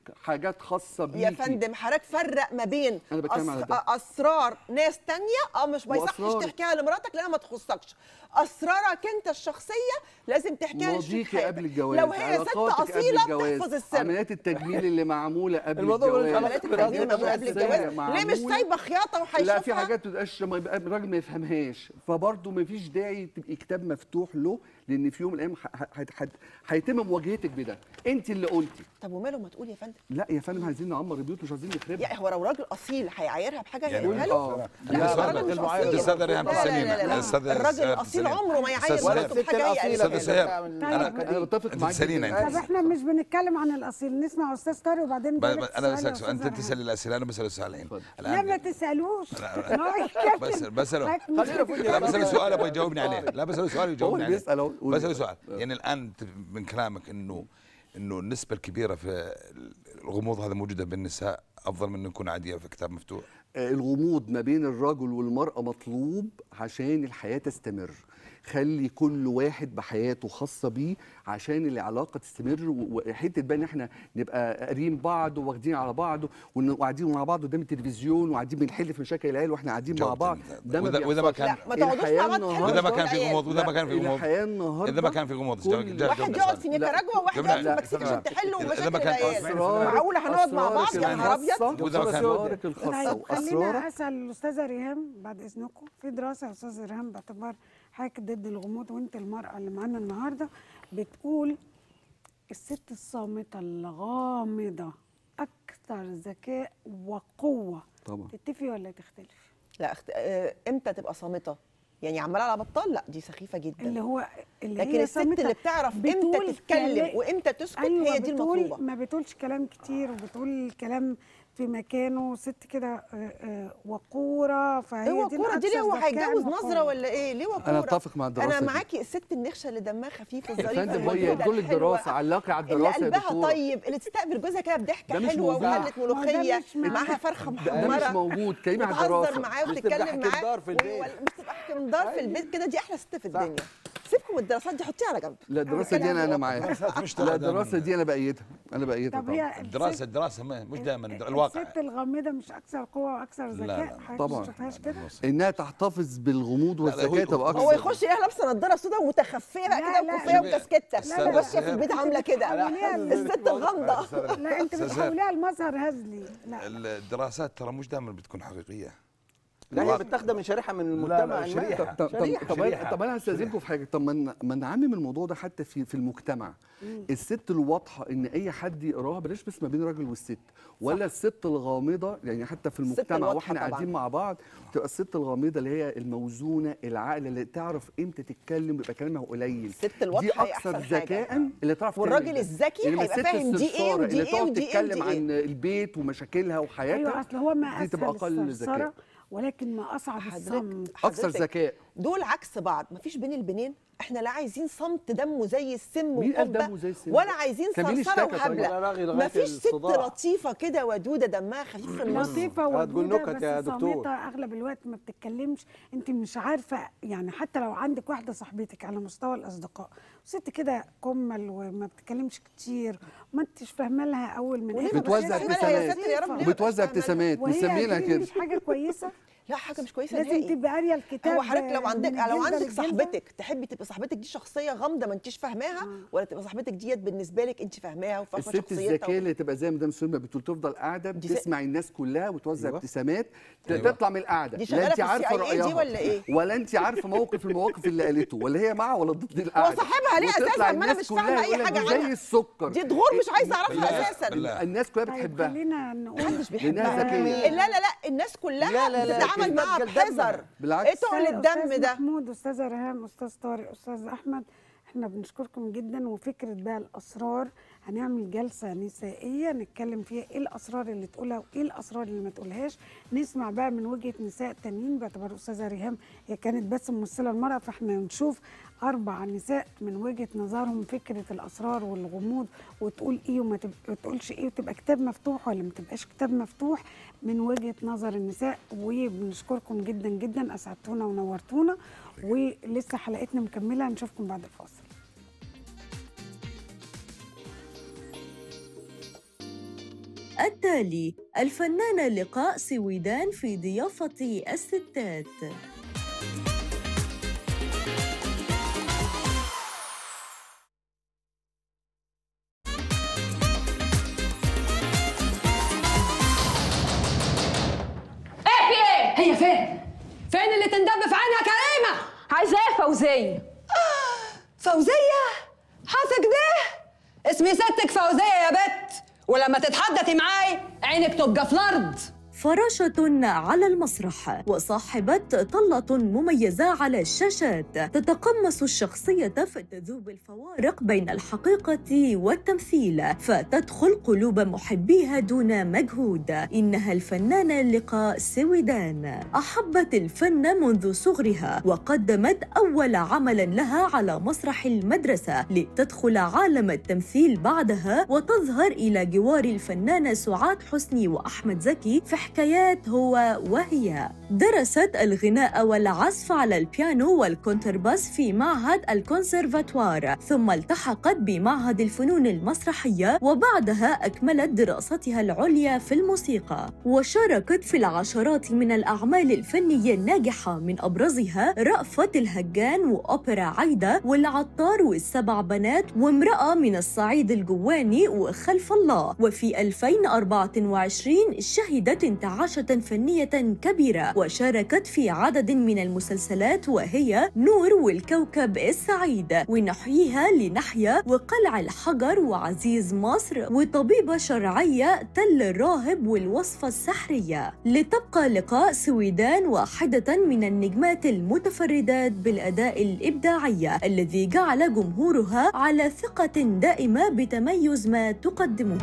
حاجات خاصه بيكي يا فندم حضرتك فرق ما بين أنا بتكلم على ده. اسرار ناس تانية اه مش ما يصحش وأسرار- تحكيها لمراتك لانها ما تخصكش اسرارك انت الشخصيه لازم تحكيها لشريك ماضيكي حياتك قبل الجواز، لو هي ست علاقاتك قبل اصيله الجواز بتحفظ السر. عمليات التجميل اللي معموله قبل الموضوع ملوش الجواز عمليات علاقة التجميل بالعلاقة معموله قبل الأساسية الجواز ليه مش معمولة. سايبه خياطه وهيشوفها لا في حاجات ما تبقاش ما يبقى الراجل ما يفهمهاش فبرضه ما فيش داعي تبقي كتاب مفتوح له لان في يوم من الايام ح- ح- ح- هيتم مواجهتك بده انت اللي قلتي طب وماله ما تقول يا فندم لا يا فندم عايزين نعمر البيوت مش عايزين نخربها يعني هو لو راجل اصيل هيعايرها بحاجه يعني يقولها له اه لا لا، الراجل لا، مش المعايرة اصيل أستاذة ريهام لا، لا، تسلمين. لا، لا. أستاذة- الراجل أستاذ الاصيل تسلمين. عمره ما يعاير أستاذ ولا مراته الست بحاجه هي الاصيله أستاذ سهير. تعمل أنا- الحركة انا دي. بتفق أنت معاك تسأليني جداً. أنت. طب احنا مش بنتكلم عن الاصيل نسمع استاذ طارق وبعدين ب- ب- نديلك انا السؤال يا بسالك سؤال انت أستاذ بتسالي الاسئله انا بسال السؤال الحين لا ما تسالوش ما هو يتكلم. بس بساله حضرتك مش خلينا في لا بساله طارق. سؤال ابغى يجاوبني عليه لا بساله سؤال هو يجاوبني اللي عليه بيسال اهو قول. بساله سؤال يعني الان أنت من كلامك انه انه النسبه الكبيره في الغموض هذا موجوده بالنساء افضل من انه يكون عاديه في كتاب مفتوح آه، الغموض ما بين الرجل والمرأة مطلوب عشان الحياة تستمر خلي كل واحد بحياته خاصة بيه عشان العلاقة تستمر و- وحتة بقى ان احنا نبقى قاريين بعض وواخدين على بعض ون- وقاعدين مع بعض قدام التلفزيون وقاعدين بنحل في مشاكل العيال واحنا قاعدين مع جاوبت بعض أنت. ده ما وإذا- وإذا ما بيحصلش. كان- لا ما تقعدوش الحياة مع بعض النهاردة- تحلوا واذا ما كان في العيال. غموض واذا ما كان في غموض الحياة النهاردة اذا ما كان في غموض كل- جاوب- جاوب- واحد جاوب يقعد السؤال. في نيكاراجوا وواحد جبنا- يقعد في المكسيك جبنا- عشان تحلوا إذا- إذا مشاكل ما كان العيال أسرارك- معقوله هنقعد مع بعض أسرارك يا نهار ابيض الخاصة وإذا ما كان- أسرارك الخاصة طيب خلينا وأسرارك اسال الاستاذه ريهام بعد اذنكم في دراسه يا استاذه ريهام باعتبار حضرتك ضد الغموض وانت المراه اللي معانا النهارده بتقول الست الصامته الغامضه اكثر ذكاء وقوه طبعا تتفقي ولا تختلفي؟ لا اخت... آه، امتى تبقى صامته يعني عماله على بطال لا دي سخيفه جدا اللي هو اللي لكن هي الست صامتة اللي بتعرف بتقول امتى تتكلم كلا- وامتى تسكت أيوة هي دي بتقول المطلوبه ما بتقولش كلام كتير وبتقول كلام في مكانه ست كده آه، آه، وقوره فهي هو دي كوره دي ليه الأكثر هو ذكاء هيتجوز وقوة. نظره ولا ايه ليه وكوره أنا أتفق مع الدراسة انا دي. معاكي الست النخشه اللي دمها خفيف يا الظريفه فندم هي الودودة تقول الحلوة، الدراسة علقي على اللي الدراسة يا قلبها دكتورة طيب اللي تستقبل جوزها كده بضحكه ده مش حلوه موجود. وحله ما هو ده ملوخيه مش موجود. معاها فرخه ده ده مش محمره موجود كلمة على وتهزر الدراسة معاه مش تبقى وتتكلم حكيم معاه دار في البيت. وال- مش تبقى حكيم دار في البيت كده دي احلى ست في الدنيا سيبكم من الدراسات دي حطيها على جنب لا الدراسة دي أنا أنا معاها الدراسات مش لا تبع الدراسة دايماً. دي أنا بأيدها أنا بأيدها طب طبعا هي الدراسه الدراسه ما- مش دائما الواقع الست الغامضه مش اكثر قوه واكثر لا، ذكاء لا، حضرتك طبعاً. ما تشوفهاش كده إنها تحتفظ بالغموض لا، لا، والذكاء هو- تبقى هو أكثر يخش يلاقيها لابسه نضاره سوداء ومتخفيه بقى لا، كده لا. وكوفيه وكاسكته لا، لا. وماشيه في البيت عامله كده حوليها ل- الست الغامضه لا انت أستاذ بتحوليها لمظهر هزلي لا الدراسات ترى مش دائما بتكون حقيقيه لا هي الواقع. بتاخدم من شريحه من لا، المجتمع لا، المادي. شريحة. طب طب شريحة. طب, شريحة. أنا- طب انا هستاذنكم في حاجه طب ما ن- ما نعمم الموضوع ده حتى في في المجتمع الست الواضحه ان اي حد يقراها بلاش بس ما بين الراجل والست ولا الست الغامضه يعني حتى في الست المجتمع الواضحة واحنا طبعاً. قاعدين مع بعض تبقى الست الغامضه اللي هي الموزونه العاقله اللي تعرف امتى تتكلم ويبقى كلامها قليل الست الواضحة دي هي اكثر أحسن حاجة. ذكاء اللي تعرف تعمل والراجل ده. الذكي إنما هيبقى الست فاهم دي إيه الصرصارة ودي اللي إيه تقعد ودي إيه تتكلم ودي إيه. عن البيت ومشاكلها وحياتها ايوه اصل هو ما دي تبقى اسهل اقل الثرثره ذكاء ولكن ما اصعب حضرتك الصمت اكثر حضرتك ذكاء دول عكس بعض مفيش بين البنين احنا لا عايزين صمت دمه زي السم مين قال وقبة دمه زي السم؟ ولا عايزين كان مين صرصره اشتكى طيب؟ ولا راغي وهبله لغاية مفيش ست الصداع. لطيفه كده ودوده دمها خفيف في النص لطيفه هتقول ودودة نكت بس يا دكتور. صامتة اغلب الوقت ما بتتكلمش انت مش عارفه يعني حتى لو عندك واحده صاحبتك على مستوى الاصدقاء ست كده كمل وما بتتكلمش كتير وما انتش فاهمه لها اول من وليه آخر، ما بس بتوزع هي بتفهمها يا ابتسامات ست يا رب ليه ما وبتوزع بتفهمها؟ ابتسامات وهي مسمينها دي كده مش حاجه كويسه لا حاجه مش كويسه لازم نهائي تبقى قاريه الكتاب هو حضرتك لو من عندك لو الجلدة عندك للجلدة. صاحبتك تحبي تبقى صاحبتك دي شخصيه غامضه ما انتيش فاهماها ولا تبقى صاحبتك ديت بالنسبه لك انت فاهماها وفاهمه الست شخصيتها الذكيه اللي تبقى زي مدام سلمى بتقول تفضل قاعده دي س- بتسمع الناس كلها وتوزع أيوة. ابتسامات ت- أيوة. تطلع من القعده دي لا شغالة انت في عارفه CIA دي رايها ولا إيه؟ ولا انت عارفه موقف المواقف اللي قالته ولا هي مع ولا ضد القعده صاحبها ليه وتطلع أساساً؟ ما أنا الناس مش فاهمة كلها أي يقول لك حاجة دي زي عنها. السكر دي ظهور مش عايزه اعرفها بالله، اساسا بالله. الناس كلها طيب بتحبها خلينا نقول محدش لانها بيحبها ذكيه لا لا لا الناس كلها لا، لا، لا، بتتعامل كلمات معاها جلدنا. بحذر بالعكس. ايه تقل أستاذ- الدم أستاذ ده محمود استاذه ريهام استاذ طارق استاذ احمد احنا بنشكركم جدا وفكره بقى الاسرار هنعمل جلسه نسائيه نتكلم فيها ايه الاسرار اللي تقولها وايه الاسرار اللي ما تقولهاش نسمع بقى من وجهه نساء تانيين باعتبار استاذه ريهام هي كانت بس ممثله المراه فاحنا نشوف اربع نساء من وجهه نظرهم فكره الاسرار والغموض وتقول ايه وما تب- ما تقولش ايه وتبقى كتاب مفتوح ولا ما تبقاش كتاب مفتوح من وجهه نظر النساء وبنشكركم جدا جدا اسعدتونا ونورتونا ولسه حلقتنا مكمله نشوفكم بعد الفاصل التالي الفنانة لقاء سويدان في ضيافة الستات هي فين؟ فين اللي تندب في عينها كريمة؟ عايزة ايه فوزية؟ فوزية؟ حاسة كده؟ اسمي ستك فوزية يا بت ولما تتحدثي معاي عينك تبقى في الأرض فراشة على المسرح وصاحبة طلة مميزة على الشاشات تتقمص الشخصية فتذوب الفوارق بين الحقيقة والتمثيل فتدخل قلوب محبيها دون مجهود إنها الفنانة لقاء سويدان أحبت الفن منذ صغرها وقدمت أول عمل لها على مسرح المدرسة لتدخل عالم التمثيل بعدها وتظهر إلى جوار الفنانة سعاد حسني وأحمد زكي في حكايات هو وهي درست الغناء والعزف على البيانو والكونترباس في معهد الكونسرفاتوار ثم التحقت بمعهد الفنون المسرحية وبعدها أكملت دراستها العليا في الموسيقى وشاركت في العشرات من الأعمال الفنية الناجحة من أبرزها رأفت الهجان وأوبرا عايدة والعطار والسبع بنات وامرأة من الصعيد الجواني وخلف الله وفي 2024 شهدت انتعاشة فنية كبيرة وشاركت في عدد من المسلسلات وهي نور والكوكب السعيد ونحييها لنحيا وقلع الحجر وعزيز مصر وطبيبة شرعية تل الراهب والوصفة السحرية لتبقى لقاء سويدان واحدة من النجمات المتفردات بالأداء الإبداعي الذي جعل جمهورها على ثقة دائمة بتميز ما تقدمه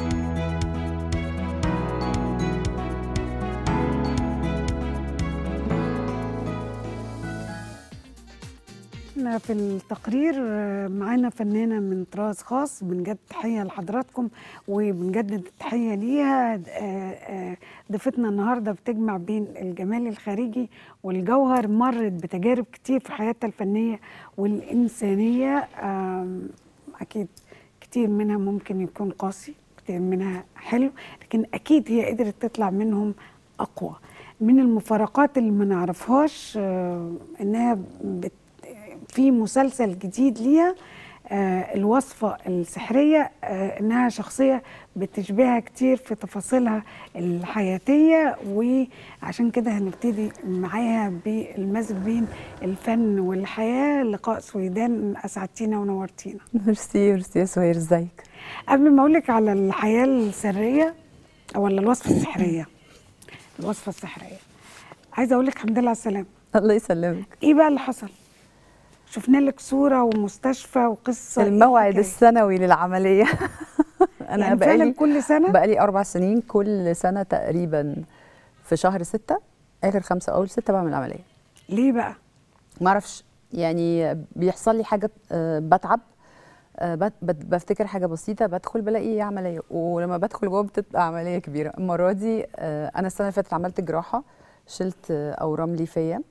احنا في التقرير آه، معانا فنانه من طراز خاص بنجد تحيه لحضراتكم وبنجدد التحيه ليها آه، آه، ضيفتنا النهارده بتجمع بين الجمال الخارجي والجوهر مرت بتجارب كتير في حياتها الفنيه والانسانيه آم، اكيد كتير منها ممكن يكون قاسي كتير منها حلو لكن اكيد هي قدرت تطلع منهم اقوى من المفارقات اللي ما نعرفهاش آه، انها بت في مسلسل جديد ليها آه، الوصفة السحرية آه، إنها شخصية بتشبهها كتير في تفاصيلها الحياتية وعشان كده هنبتدي معاها بالمزج بين الفن والحياة لقاء سويدان أسعدتينا ونورتينا ميرسي ميرسي يا سهير ازيك قبل ما أقولك على الحياة السرية ولا الوصفة السحرية الوصفة السحرية عايزة أقولك الحمد لله على السلامة الله يسلمك إيه بقى اللي حصل؟ شفنا لك صورة ومستشفى وقصة إيه الموعد الحكاية؟ السنوي للعمليه انا يعني فعلا بقالي كل سنة بقالي اربع سنين كل سنه تقريبا في شهر ستة اخر خمسة اول ستة بعمل عمليه ليه بقى؟ ما اعرفش يعني بيحصل لي حاجه آه، بتعب آه، بت- بت- بفتكر حاجه بسيطه بدخل بلاقي عمليه ولما بدخل جوه بتبقى عمليه كبيره المره دي آه، انا السنه اللي فاتت عملت جراحه شلت آه، اورام ليفيه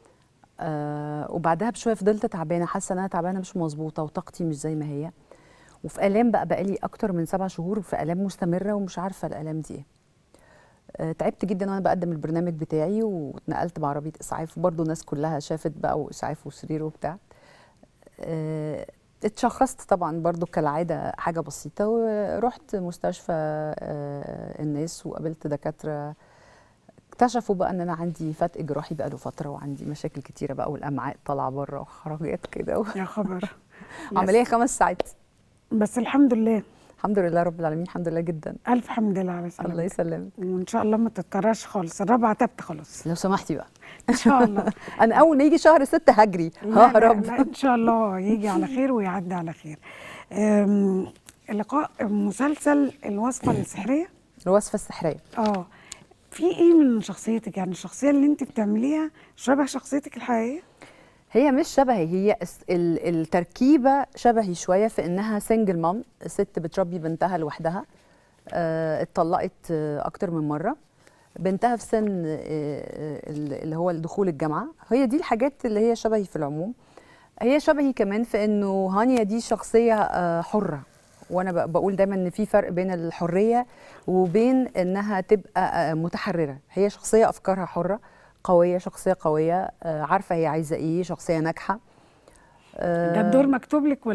آه وبعدها بشويه فضلت تعبانه حاسه ان انا تعبانه مش مظبوطه وطاقتي مش زي ما هي وفي الام بقى بقالي اكتر من سبع شهور في الام مستمره ومش عارفه الالام دي ايه آه، تعبت جدا وانا بقدم البرنامج بتاعي واتنقلت بعربيه اسعاف وبرضه الناس كلها شافت بقى واسعاف وسرير وبتاع آه، اتشخصت طبعا برضو كالعاده حاجه بسيطه ورحت مستشفى آه، الناس وقابلت دكاتره اكتشفوا بقى ان انا عندي فتق جراحي بقى له فتره وعندي مشاكل كتيره بقى والامعاء طالعه بره وحركات كده و... يا خبر عمليه خمس ساعات بس الحمد لله الحمد لله رب العالمين الحمد لله جدا ألف حمد لله على سلامتك الله يسلمك وإن شاء الله ما تتكررش خالص الرابعة تبت خلاص لو سمحتي بقى إن شاء الله انا اول ما يجي شهر ستة هجري لا لا, ههرب لا إن شاء الله يجي على خير ويعدي على خير أم، لقاء مسلسل الوصفة السحرية الوصفه السحريه اه في ايه من شخصيتك يعني الشخصية اللي انت بتعمليها شبه شخصيتك الحقيقية هي مش شبهي هي الس- ال- التركيبه شبهي شويه في انها سنجل مام ست بتربي بنتها لوحدها آه، اتطلقت آه، اكتر من مره بنتها في سن آه، آه، ال- اللي هو دخول الجامعه هي دي الحاجات اللي هي شبهي في العموم هي شبهي كمان في انه هانيا دي شخصيه آه، حره وانا ب- بقول دايما ان في فرق بين الحريه وبين انها تبقى آه، متحرره هي شخصيه افكارها حره قويه شخصيه قويه آه، عارفه هي عايزه ايه شخصيه ناجحه ده الدور مكتوب لك ولا ايه؟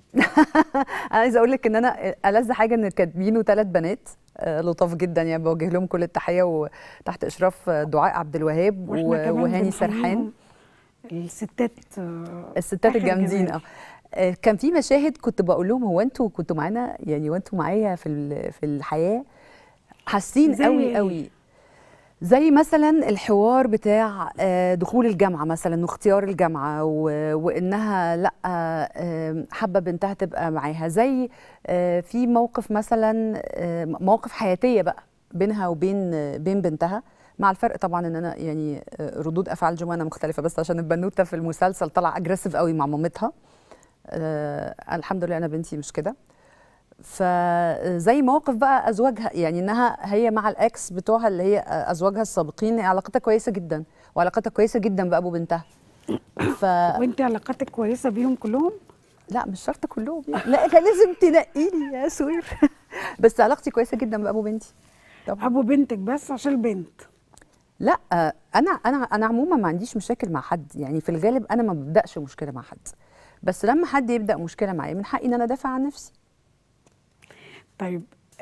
انا عايزه اقول لك ان انا ألذ حاجه ان كاتبينه ثلاث بنات آه، لطاف جدا يعني بوجه لهم كل التحيه وتحت اشراف آه، دعاء عبد الوهاب واحنا و- كمان وهاني سرحان بنحييهم. الستات آه، الستات آخر الجامدين جمال. اه آه، كان في مشاهد كنت بقول لهم هو انتوا كنتوا معانا يعني وانتوا معايا في ال- في الحياه حاسين زي قوي إيه؟ قوي زي مثلا الحوار بتاع آه، دخول الجامعه مثلا واختيار الجامعه و- وانها لا آه، حابه بنتها تبقى معاها زي آه، في موقف مثلا آه، مواقف حياتيه بقى بينها وبين آه، بين بنتها مع الفرق طبعا ان انا يعني آه، ردود افعال جمانه مختلفه بس عشان البنوته في المسلسل طلع اجريسيف قوي مع مامتها آه، الحمد لله انا بنتي مش كده فزي مواقف بقى ازواجها يعني انها هي مع الاكس بتوعها اللي هي ازواجها السابقين علاقتها كويسه جدا وعلاقتها كويسه جدا بابو بنتها ف وانت علاقتك كويسه بيهم كلهم لا مش شرط كلهم يعني. لا كان لازم تنقي لي يا سوير بس علاقتي كويسه جدا بابو بنتي طبعا ابو بنتك بس عشان البنت لا آه، انا انا انا عموما ما عنديش مشاكل مع حد يعني في الغالب انا ما ببداش مشكله مع حد بس لما حد يبدا مشكله معايا من حقي ان انا ادافع عن نفسي طيب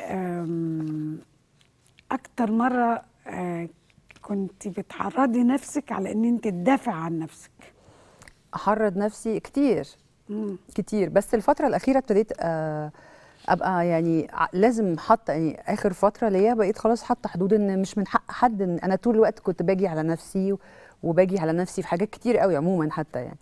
أم، اكتر مره آه، كنت بتحرضي نفسك على ان انت تدافع عن نفسك احرض نفسي كتير مم. كتير بس الفتره الاخيره ابتديت آه، ابقى يعني ع- لازم حاطه يعني اخر فتره ليا بقيت خلاص حاطه حدود ان مش من حق حد ان انا طول الوقت كنت باجي على نفسي و- وباجي على نفسي في حاجات كتير قوي عموما حتى يعني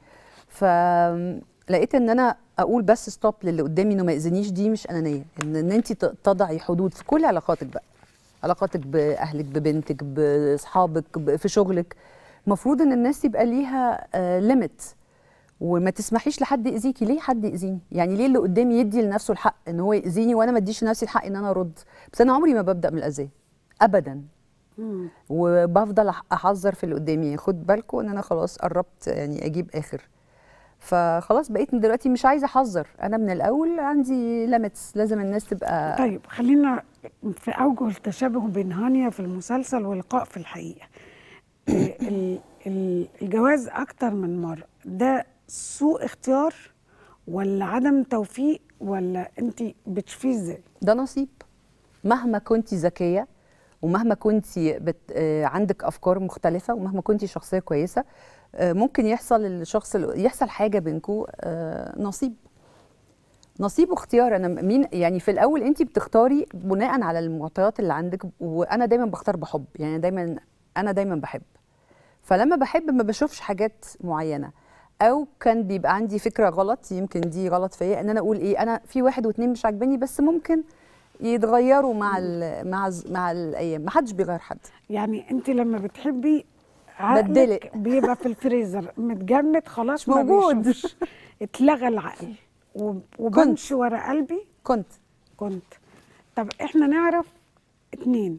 فلقيت ان انا اقول بس ستوب للي قدامي انه ما ياذينيش دي مش انانيه ان, إن انت ت- تضعي حدود في كل علاقاتك بقى علاقاتك باهلك ببنتك باصحابك ب- في شغلك المفروض ان الناس يبقى ليها ليميت وما تسمحيش لحد يأذيكي ليه حد يأذيني يعني ليه اللي قدامي يدي لنفسه الحق ان هو يأذيني وانا ما اديش لنفسي الحق ان انا ارد بس انا عمري ما ببدأ من الأذية ابدا مم. وبفضل أح- احذر في اللي قدامي يعني خد بالكم ان انا خلاص قربت يعني اجيب اخر فخلاص بقيت من دلوقتي مش عايزه احذر انا من الاول عندي ليميتس لازم الناس تبقى طيب خلينا في اوجه التشابه بين هانيا في المسلسل ولقاء في الحقيقه ال- ال- الجواز اكتر من مره ده سوء اختيار ولا عدم توفيق ولا انت بتشوفيه ازاي ده نصيب مهما كنتي ذكيه ومهما كنتي بت... آه، عندك افكار مختلفه ومهما كنتي شخصيه كويسه آه، ممكن يحصل الشخص اللي- يحصل حاجه بينكم نصيب نصيب واختيار انا مين يعني في الاول انت بتختاري بناء على المعطيات اللي عندك وانا دايما بختار بحب يعني دايما انا دايما بحب فلما بحب ما بشوفش حاجات معينه او كان بيبقى عندي فكره غلط يمكن دي غلط فيا ان انا اقول ايه انا في واحد واتنين مش عاجباني بس ممكن يتغيروا مع ال مع ز- مع الايام ما حدش بيغير حد يعني انت لما بتحبي بدلق. عقلك بيبقى في الفريزر متجمد خلاص مش ما موجود. بيشوفش اتلغى العقل و- وبمشي ورا قلبي كنت كنت طب احنا نعرف اتنين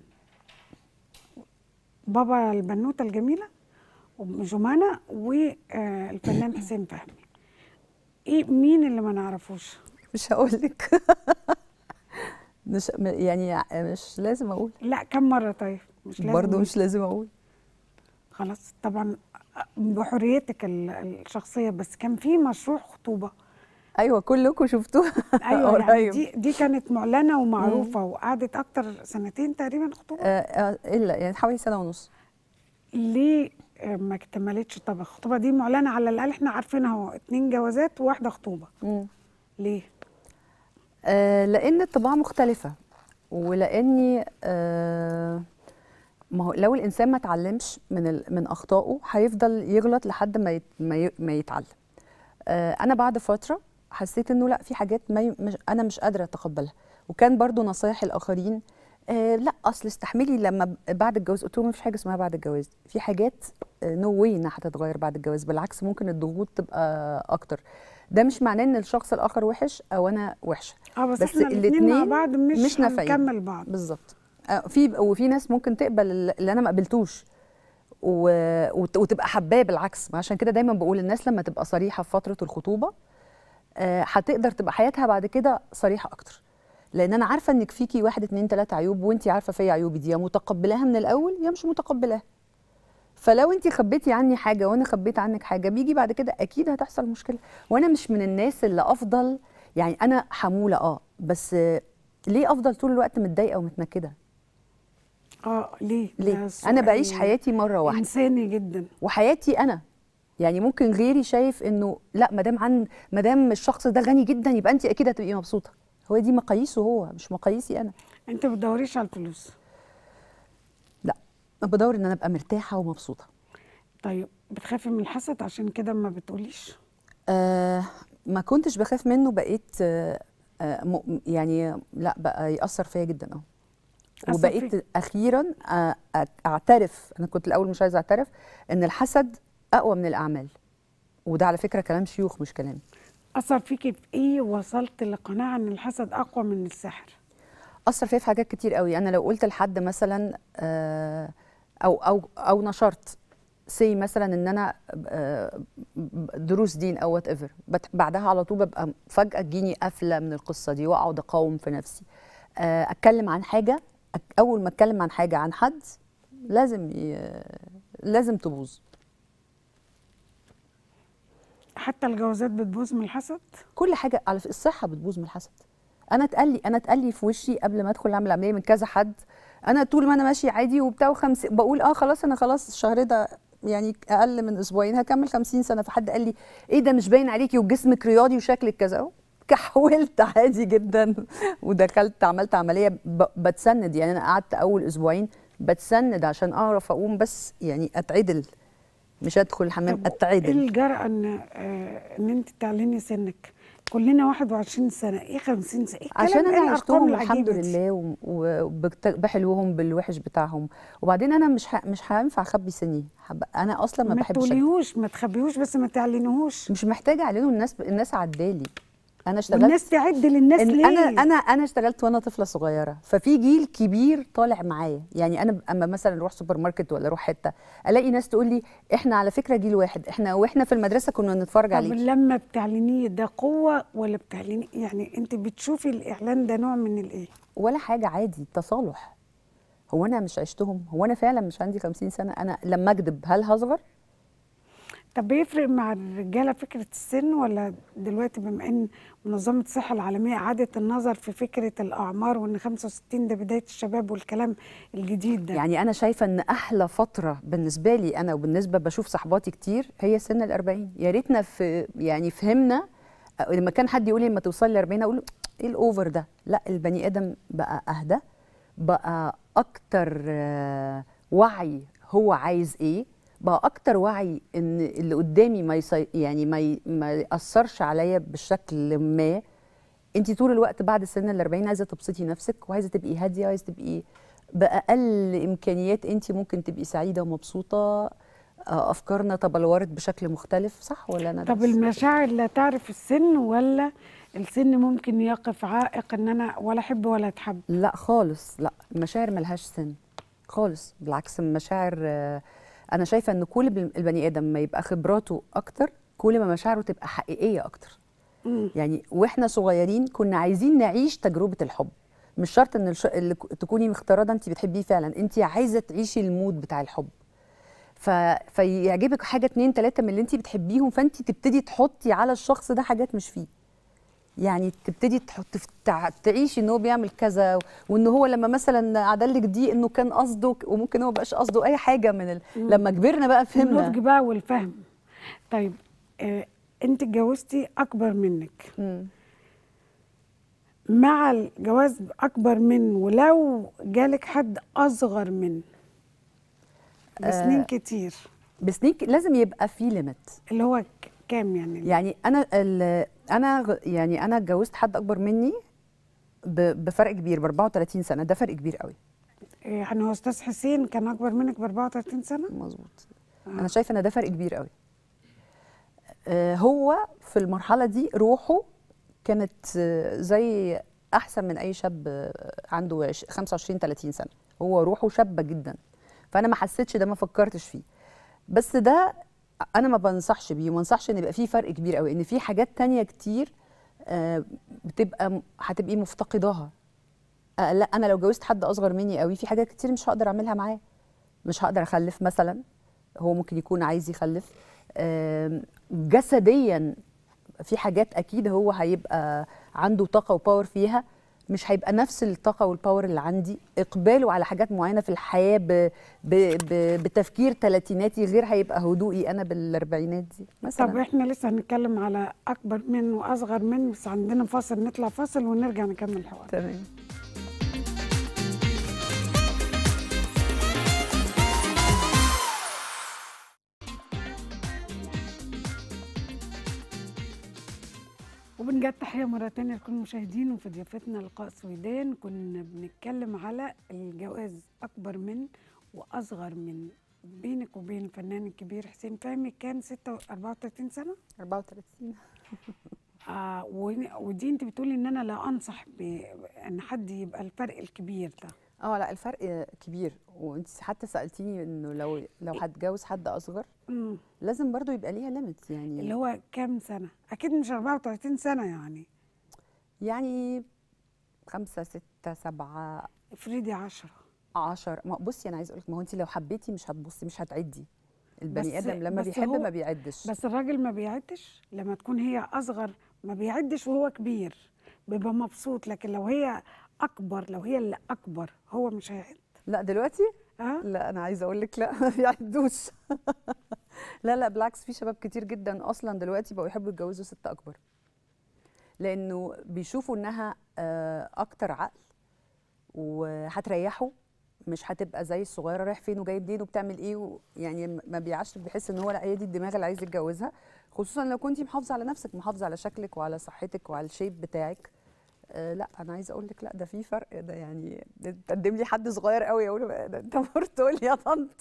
بابا البنوتة الجميلة وجمانة والفنان حسين فهمي ايه مين اللي ما نعرفوش مش هقول لك مش م- يعني مش لازم اقول لا كم مرة طيب مش لازم برضه نقول. مش لازم اقول خلاص طبعا بحريتك ال- الشخصية بس كان في مشروع خطوبة ايوه كلكم شفتوه ايوه يعني قريب. دي دي كانت معلنة ومعروفة وقعدت اكتر سنتين تقريبا خطوبة آه، آه، الا يعني حوالي سنه ونص ليه آه، ما اكتملتش طب الخطوبة دي معلنة على الأقل احنا عارفينها اهو اتنين جوازات وواحدة خطوبة مم. ليه؟ آه لان الطباع مختلفه ولاني آه ما هو لو الانسان ما اتعلمش من ال- من اخطائه هيفضل يغلط لحد ما يت ما, ي ما يتعلم آه انا بعد فتره حسيت انه لا في حاجات ما ي- مش انا مش قادره اتقبلها وكان برضو نصايح الاخرين آه لا اصل استحملي لما ب- بعد الجواز قلت لهم مفيش حاجه اسمها بعد الجواز في حاجات نو واي انها هتتغير بعد الجواز بالعكس ممكن الضغوط تبقى اكتر ده مش معناه ان الشخص الاخر وحش او انا وحشه اه بس, احنا الاتنين مع بعض مش, مش نافعين هنكمل بعض بالظبط آه، في وفي ناس ممكن تقبل اللي انا ما قبلتوش و... وت- وتبقى حباه بالعكس ما عشان كده دايما بقول الناس لما تبقى صريحه في فتره الخطوبه آه، هتقدر تبقى حياتها بعد كده صريحه اكتر لان انا عارفه انك فيكي واحد اتنين تلاته عيوب وانت عارفه فيا عيوبي دي يا متقبلاها من الاول يا مش متقبلاها فلو انت خبيتي عني حاجه وانا خبيت عنك حاجه بيجي بعد كده اكيد هتحصل مشكله وانا مش من الناس اللي افضل يعني انا حموله اه بس آه، ليه افضل طول الوقت متضايقه ومتنكده اه ليه ليه ده انا سؤال بعيش حياتي مره واحده انساني جدا وحياتي انا يعني ممكن غيري شايف انه لا ما دام عن ما دام الشخص ده غني جدا يبقى انت اكيد هتبقي مبسوطه هو دي مقاييسه هو مش مقاييسي انا انت ما بتدوريش على الفلوس لا انا بدور ان انا ابقى مرتاحه ومبسوطه طيب بتخافي من الحسد عشان كده ما بتقوليش آه ما كنتش بخاف منه بقيت آه آه م- يعني لا بقى يأثر فيا جدا اه أثر وبقيت فيك؟ اخيرا آه أ- اعترف انا كنت الاول مش عايزه اعترف ان الحسد اقوى من الاعمال وده على فكره كلام شيوخ مش كلامي اثر فيكي في ايه وصلت لقناعه ان الحسد اقوى من السحر اثر فيا في حاجات كتير قوي انا لو قلت لحد مثلا آه، او او او نشرت سي مثلا ان انا آه، دروس دين او وات ايفر بعدها على طول ببقى فجاه تجيني قفله من القصه دي واقعد اقاوم في نفسي آه، اتكلم عن حاجه أك- اول ما اتكلم عن حاجه عن حد لازم ي... لازم تبوظ حتى الجوازات بتبوظ من الحسد كل حاجه على ف- الصحه بتبوظ من الحسد انا اتقال لي انا اتقال لي في وشي قبل ما ادخل اعمل عمليه من كذا حد انا طول ما انا ماشيه عادي وبتاع خمس بقول اه خلاص انا خلاص الشهر ده يعني اقل من اسبوعين هكمل 50 سنه فحد قال لي ايه ده مش باين عليكي وجسمك رياضي وشكلك كذا أهو. كحولت عادي جدا ودخلت عملت عمليه ب- بتسند يعني انا قعدت اول اسبوعين بتسند عشان اعرف اقوم بس يعني اتعدل مش ادخل الحمام ايه اتعدل الجرأة ان آه ان انت تعلني سنك كلنا 21 سنه ايه 50 سنه ايه الكلام- عشان إيه انا الأرقام عشتهم الحمد العجيبة دي؟ لله و- وبكت- بحلوهم بالوحش بتاعهم وبعدين انا مش ه... مش هينفع اخبي سني حب... انا اصلا ما ما بحبش تقوليهوش ما تخبيهوش بس ما تعلنوش مش محتاجه اعلنه الناس الناس عدالي انا اشتغلت والناس تعد للناس إن ليه انا انا انا اشتغلت وانا طفله صغيره ففي جيل كبير طالع معايا يعني انا اما مثلا اروح سوبر ماركت ولا اروح حته الاقي ناس تقول لي احنا على فكره جيل واحد احنا واحنا في المدرسه كنا نتفرج طب عليك لما بتعلنيه ده قوه ولا بتعلنيه يعني انت بتشوفي الاعلان ده نوع من الايه ولا حاجه عادي تصالح هو انا مش عشتهم هو انا فعلا مش عندي 50 سنه انا لما اكذب هل هصغر طب بيفرق مع الرجاله فكره السن ولا دلوقتي بما ان منظمه الصحه العالميه اعادت النظر في فكره الاعمار وان 65 ده بدايه الشباب والكلام الجديد ده يعني انا شايفه ان احلى فتره بالنسبه لي انا وبالنسبه بشوف صحباتي كتير هي سن ال40 يا ريتنا في يعني فهمنا لما كان حد يقول لي لما توصل ل 40 اقول له ايه الاوفر ده لا البني ادم بقى اهدى بقى اكتر آه، وعي هو عايز ايه بقى اكتر وعي ان اللي قدامي ما يصي يعني ما ي... ما ياثرش عليا بشكل ما انت طول الوقت بعد سن ال 40 عايزه تبسطي نفسك وعايزه تبقي هاديه وعايزه تبقي باقل امكانيات انت ممكن تبقي سعيده ومبسوطه آه، افكارنا تبلورت بشكل مختلف صح ولا انا طب بس؟ المشاعر لا تعرف السن ولا السن ممكن يقف عائق ان انا ولا احب ولا اتحب لا خالص لا المشاعر ملهاش سن خالص بالعكس المشاعر آه، انا شايفه ان كل بال- البني ادم ما يبقى خبراته اكتر كل ما مشاعره تبقى حقيقيه اكتر مم. يعني واحنا صغيرين كنا عايزين نعيش تجربه الحب مش شرط ان الش... اللي ك- تكوني مختاره ده انت بتحبيه فعلا انت عايزه تعيشي المود بتاع الحب ف... فيعجبك حاجه اتنين تلاته من اللي انت بتحبيهم فانت تبتدي تحطي على الشخص ده حاجات مش فيه يعني تبتدي تحط في تع... تعيشي ان هو بيعمل كذا وان هو لما مثلا عدلك دي انه كان قصده ك- وممكن هو مبقاش قصده اي حاجه من ال... مم. لما كبرنا بقى النضج فهمنا بقى والفهم طيب آه انت اتجوزتي اكبر منك مم. مع الجواز اكبر من ولو جالك حد اصغر من بسنين آه. كتير بسنين ك- لازم يبقى في ليميت اللي هو ك- كام يعني يعني انا ال- انا غ- يعني انا اتجوزت حد اكبر مني ب- بفرق كبير ب 34 سنه ده فرق كبير قوي يعني هو استاذ حسين كان اكبر منك ب 34 سنه مظبوط انا شايفه ان ده فرق كبير قوي آه، هو في المرحله دي روحه كانت آه، زي احسن من اي شاب آه، عنده عش- 25 30 سنه هو روحه شابه جدا فانا ما حسيتش ده ما فكرتش فيه بس ده انا ما بنصحش بيه وما انصحش ان يبقى فيه فرق كبير قوي ان في حاجات تانية كتير آه، بتبقى م- هتبقي مفتقداها آه، لا انا لو جوزت حد اصغر مني قوي في حاجات كتير مش هقدر اعملها معاه مش هقدر اخلف مثلا هو ممكن يكون عايز يخلف آم، جسديا في حاجات اكيد هو هيبقى عنده طاقه وباور فيها مش هيبقى نفس الطاقه والباور اللي عندي اقباله على حاجات معينه في الحياه ب... ب... ب... بتفكير ثلاثيناتي غير هيبقى هدوئي انا بالاربعينات دي مثلا طب احنا لسه هنتكلم على اكبر من واصغر من بس عندنا فاصل نطلع فاصل ونرجع نكمل الحوار تمام وبنجد تحية مرة تانية لكل المشاهدين وفي ضيافتنا لقاء سويدان كنا بنتكلم على الجواز أكبر من وأصغر من بينك وبين الفنان الكبير حسين فهمي كان 6 34 سنة 34 آه ون- ودي انت بتقولي ان انا لا انصح بان حد يبقى الفرق الكبير ده اه لا الفرق كبير وانت حتى سالتيني انه لو لو هتجوز حد اصغر مم. لازم برضو يبقى ليها ليميت يعني اللي هو كام سنة اكيد مش 34 سنة يعني يعني خمسة ستة سبعة افرضي 10 عشر ما بصي انا عايز اقول لك ما هو انت لو حبيتي مش هتبصي مش هتعدي البني بس- ادم لما بس بيحب هو- ما بيعدش بس الراجل ما بيعدش لما تكون هي اصغر ما بيعدش وهو كبير بيبقى مبسوط لكن لو هي اكبر لو هي اللي اكبر هو مش هيعد لا دلوقتي اه لا انا عايزه اقول لك لا ما بيعدوش لا لا بالعكس في شباب كتير جدا اصلا دلوقتي بقوا يحبوا يتجوزوا ست اكبر لانه بيشوفوا انها آه، اكتر عقل وهتريحه مش هتبقى زي الصغيره رايح فين وجاي منين وبتعمل ايه و- يعني م- ما بيعش بيحس ان هو لا هي دي الدماغ اللي عايز يتجوزها خصوصا لو كنتي محافظه على نفسك محافظه على شكلك وعلى صحتك وعلى الشيب بتاعك آه لا انا عايزه اقول لك لا ده في فرق ده يعني تقدم لي حد صغير قوي اقول له ده انت تقول يا طنط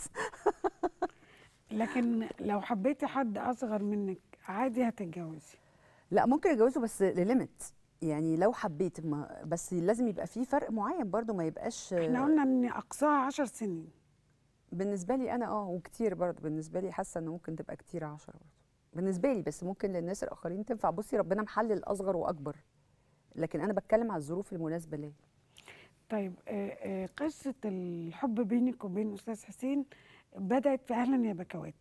لكن لو حبيتي حد اصغر منك عادي هتتجوزي لا ممكن اتجوزه بس لليميت يعني لو حبيت ما بس لازم يبقى في فرق معين برضو ما يبقاش احنا قلنا ان اقصاها 10 سنين بالنسبه لي انا اه وكتير برضو بالنسبه لي حاسه انه ممكن تبقى كتير 10 برضو بالنسبه لي بس ممكن للناس الاخرين تنفع بصي ربنا محلل اصغر واكبر لكن انا بتكلم على الظروف المناسبه ليا طيب آه، آه، قصة الحب بينك وبين أستاذ حسين بدأت في أهلا يا بكوات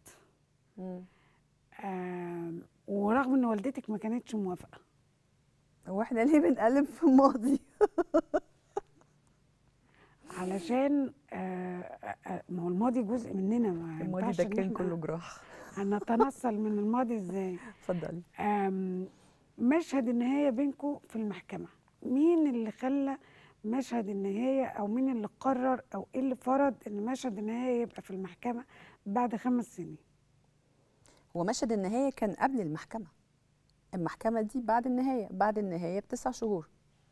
آم، ورغم إن والدتك ما كانتش موافقة هو احنا ليه بنقلب في الماضي علشان آه، آه، آه، ما هو الماضي جزء مننا ما الماضي ينفعش ده إن كان إحنا كله جراح هنتنصل من الماضي إزاي اتفضلي آم، مشهد النهاية بينكم في المحكمة مين اللي خلى مشهد النهاية أو مين اللي قرر أو إيه اللي فرض إن مشهد النهاية يبقى في المحكمة بعد خمس سنين هو مشهد النهايه كان قبل المحكمه المحكمه دي بعد النهايه بعد النهايه بتسع شهور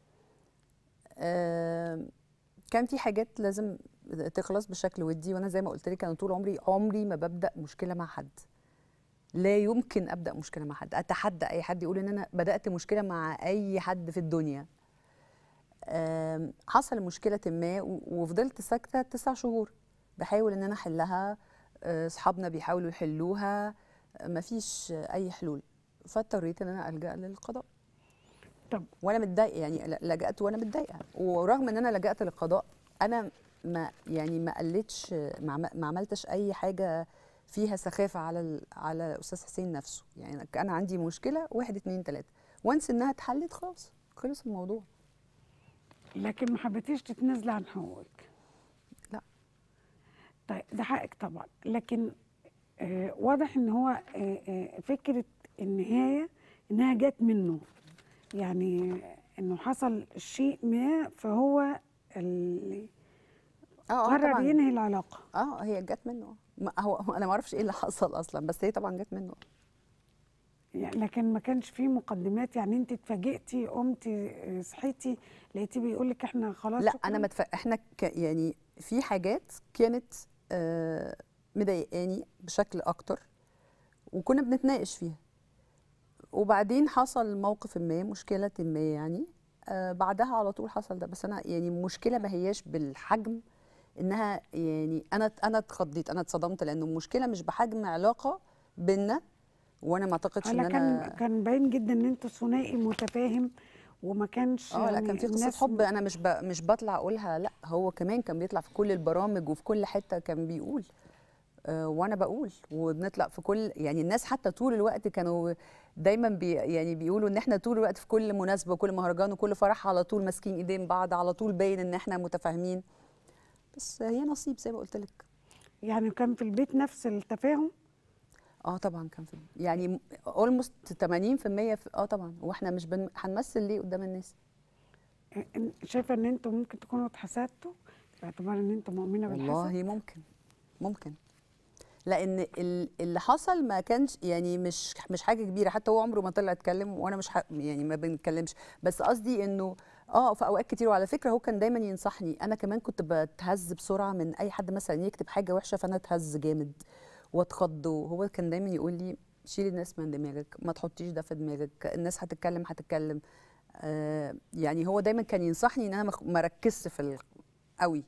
آم، كان في حاجات لازم تخلص بشكل ودي وانا زي ما قلت لك انا طول عمري عمري ما ببدا مشكله مع حد لا يمكن ابدا مشكله مع حد اتحدى اي حد يقول ان انا بدات مشكله مع اي حد في الدنيا آم، حصل مشكله ما و- وفضلت ساكته تسع شهور بحاول ان انا احلها آه، اصحابنا بيحاولوا يحلوها آه، مفيش آه، اي حلول فاضطريت ان انا الجا للقضاء طب وانا متضايقه يعني ل- لجأت وانا متضايقه ورغم ان انا لجأت للقضاء انا ما يعني ما قلتش ما عم- ما عملتش اي حاجه فيها سخافه على ال- على الاستاذ حسين نفسه يعني أنا- انا عندي مشكله واحد اتنين تلاته وانس انها اتحلت خلاص خلص الموضوع لكن ما حبيتيش تتنازلي عن حقوقك لا. طيب ده حقك طبعا لكن آه واضح ان هو آه آه فكره النهايه انها جت منه يعني انه حصل شيء ما فهو اللي اه آه قرر طبعاً. ينهي العلاقه اه هي جت منه ما هو هو انا ما اعرفش ايه اللي حصل اصلا بس هي طبعا جت منه يعني لكن ما كانش فيه مقدمات يعني انت اتفاجئتي قمتي آه، صحيتي لقيتيه بيقول لك احنا خلاص لا شكراً؟ انا متف... احنا ك... يعني في حاجات كانت آه مضايقاني بشكل اكتر وكنا بنتناقش فيها وبعدين حصل موقف ما مشكله ما يعني آه بعدها على طول حصل ده بس انا يعني المشكله ما هياش بالحجم انها يعني انا انا اتخضيت انا اتصدمت لانه المشكله مش بحجم علاقه بينا وانا ما اعتقدش آه، ان لا انا كان كان باين جدا ان انتوا ثنائي متفاهم وما كانش اه لا يعني كان في قصه الناس حب انا مش ب... مش بطلع اقولها لا هو كمان كان بيطلع في كل البرامج وفي كل حته كان بيقول آه، وانا بقول وبنطلع في كل يعني الناس حتى طول الوقت كانوا دايما بي يعني بيقولوا ان احنا طول الوقت في كل مناسبه وكل مهرجان وكل فرح على طول ماسكين ايدين بعض على طول باين ان احنا متفاهمين بس هي نصيب زي ما قلت لك يعني كان في البيت نفس التفاهم اه طبعا كان في يعني اولموست 80% في اه طبعا واحنا مش بن... هنمثل ليه قدام الناس إن- شايفه ان انتوا ممكن تكونوا اتحسدتوا باعتبار ان انتوا مؤمنه بالحسد والله ممكن ممكن لان ال- اللي حصل ما كانش يعني مش مش حاجه كبيره حتى هو عمره ما طلع اتكلم وانا مش ح... يعني ما بنتكلمش بس قصدي انه اه في اوقات كتير وعلى فكره هو كان دايما ينصحني انا كمان كنت بتهز بسرعه من اي حد مثلا يكتب حاجه وحشه فانا اتهز جامد واتخض وهو كان دايما يقول لي شيل الناس من دماغك ما تحطيش ده في دماغك الناس هتتكلم هتتكلم آه يعني هو دايما كان ينصحني ان انا ما أخ- ما اركزش في ال... قوي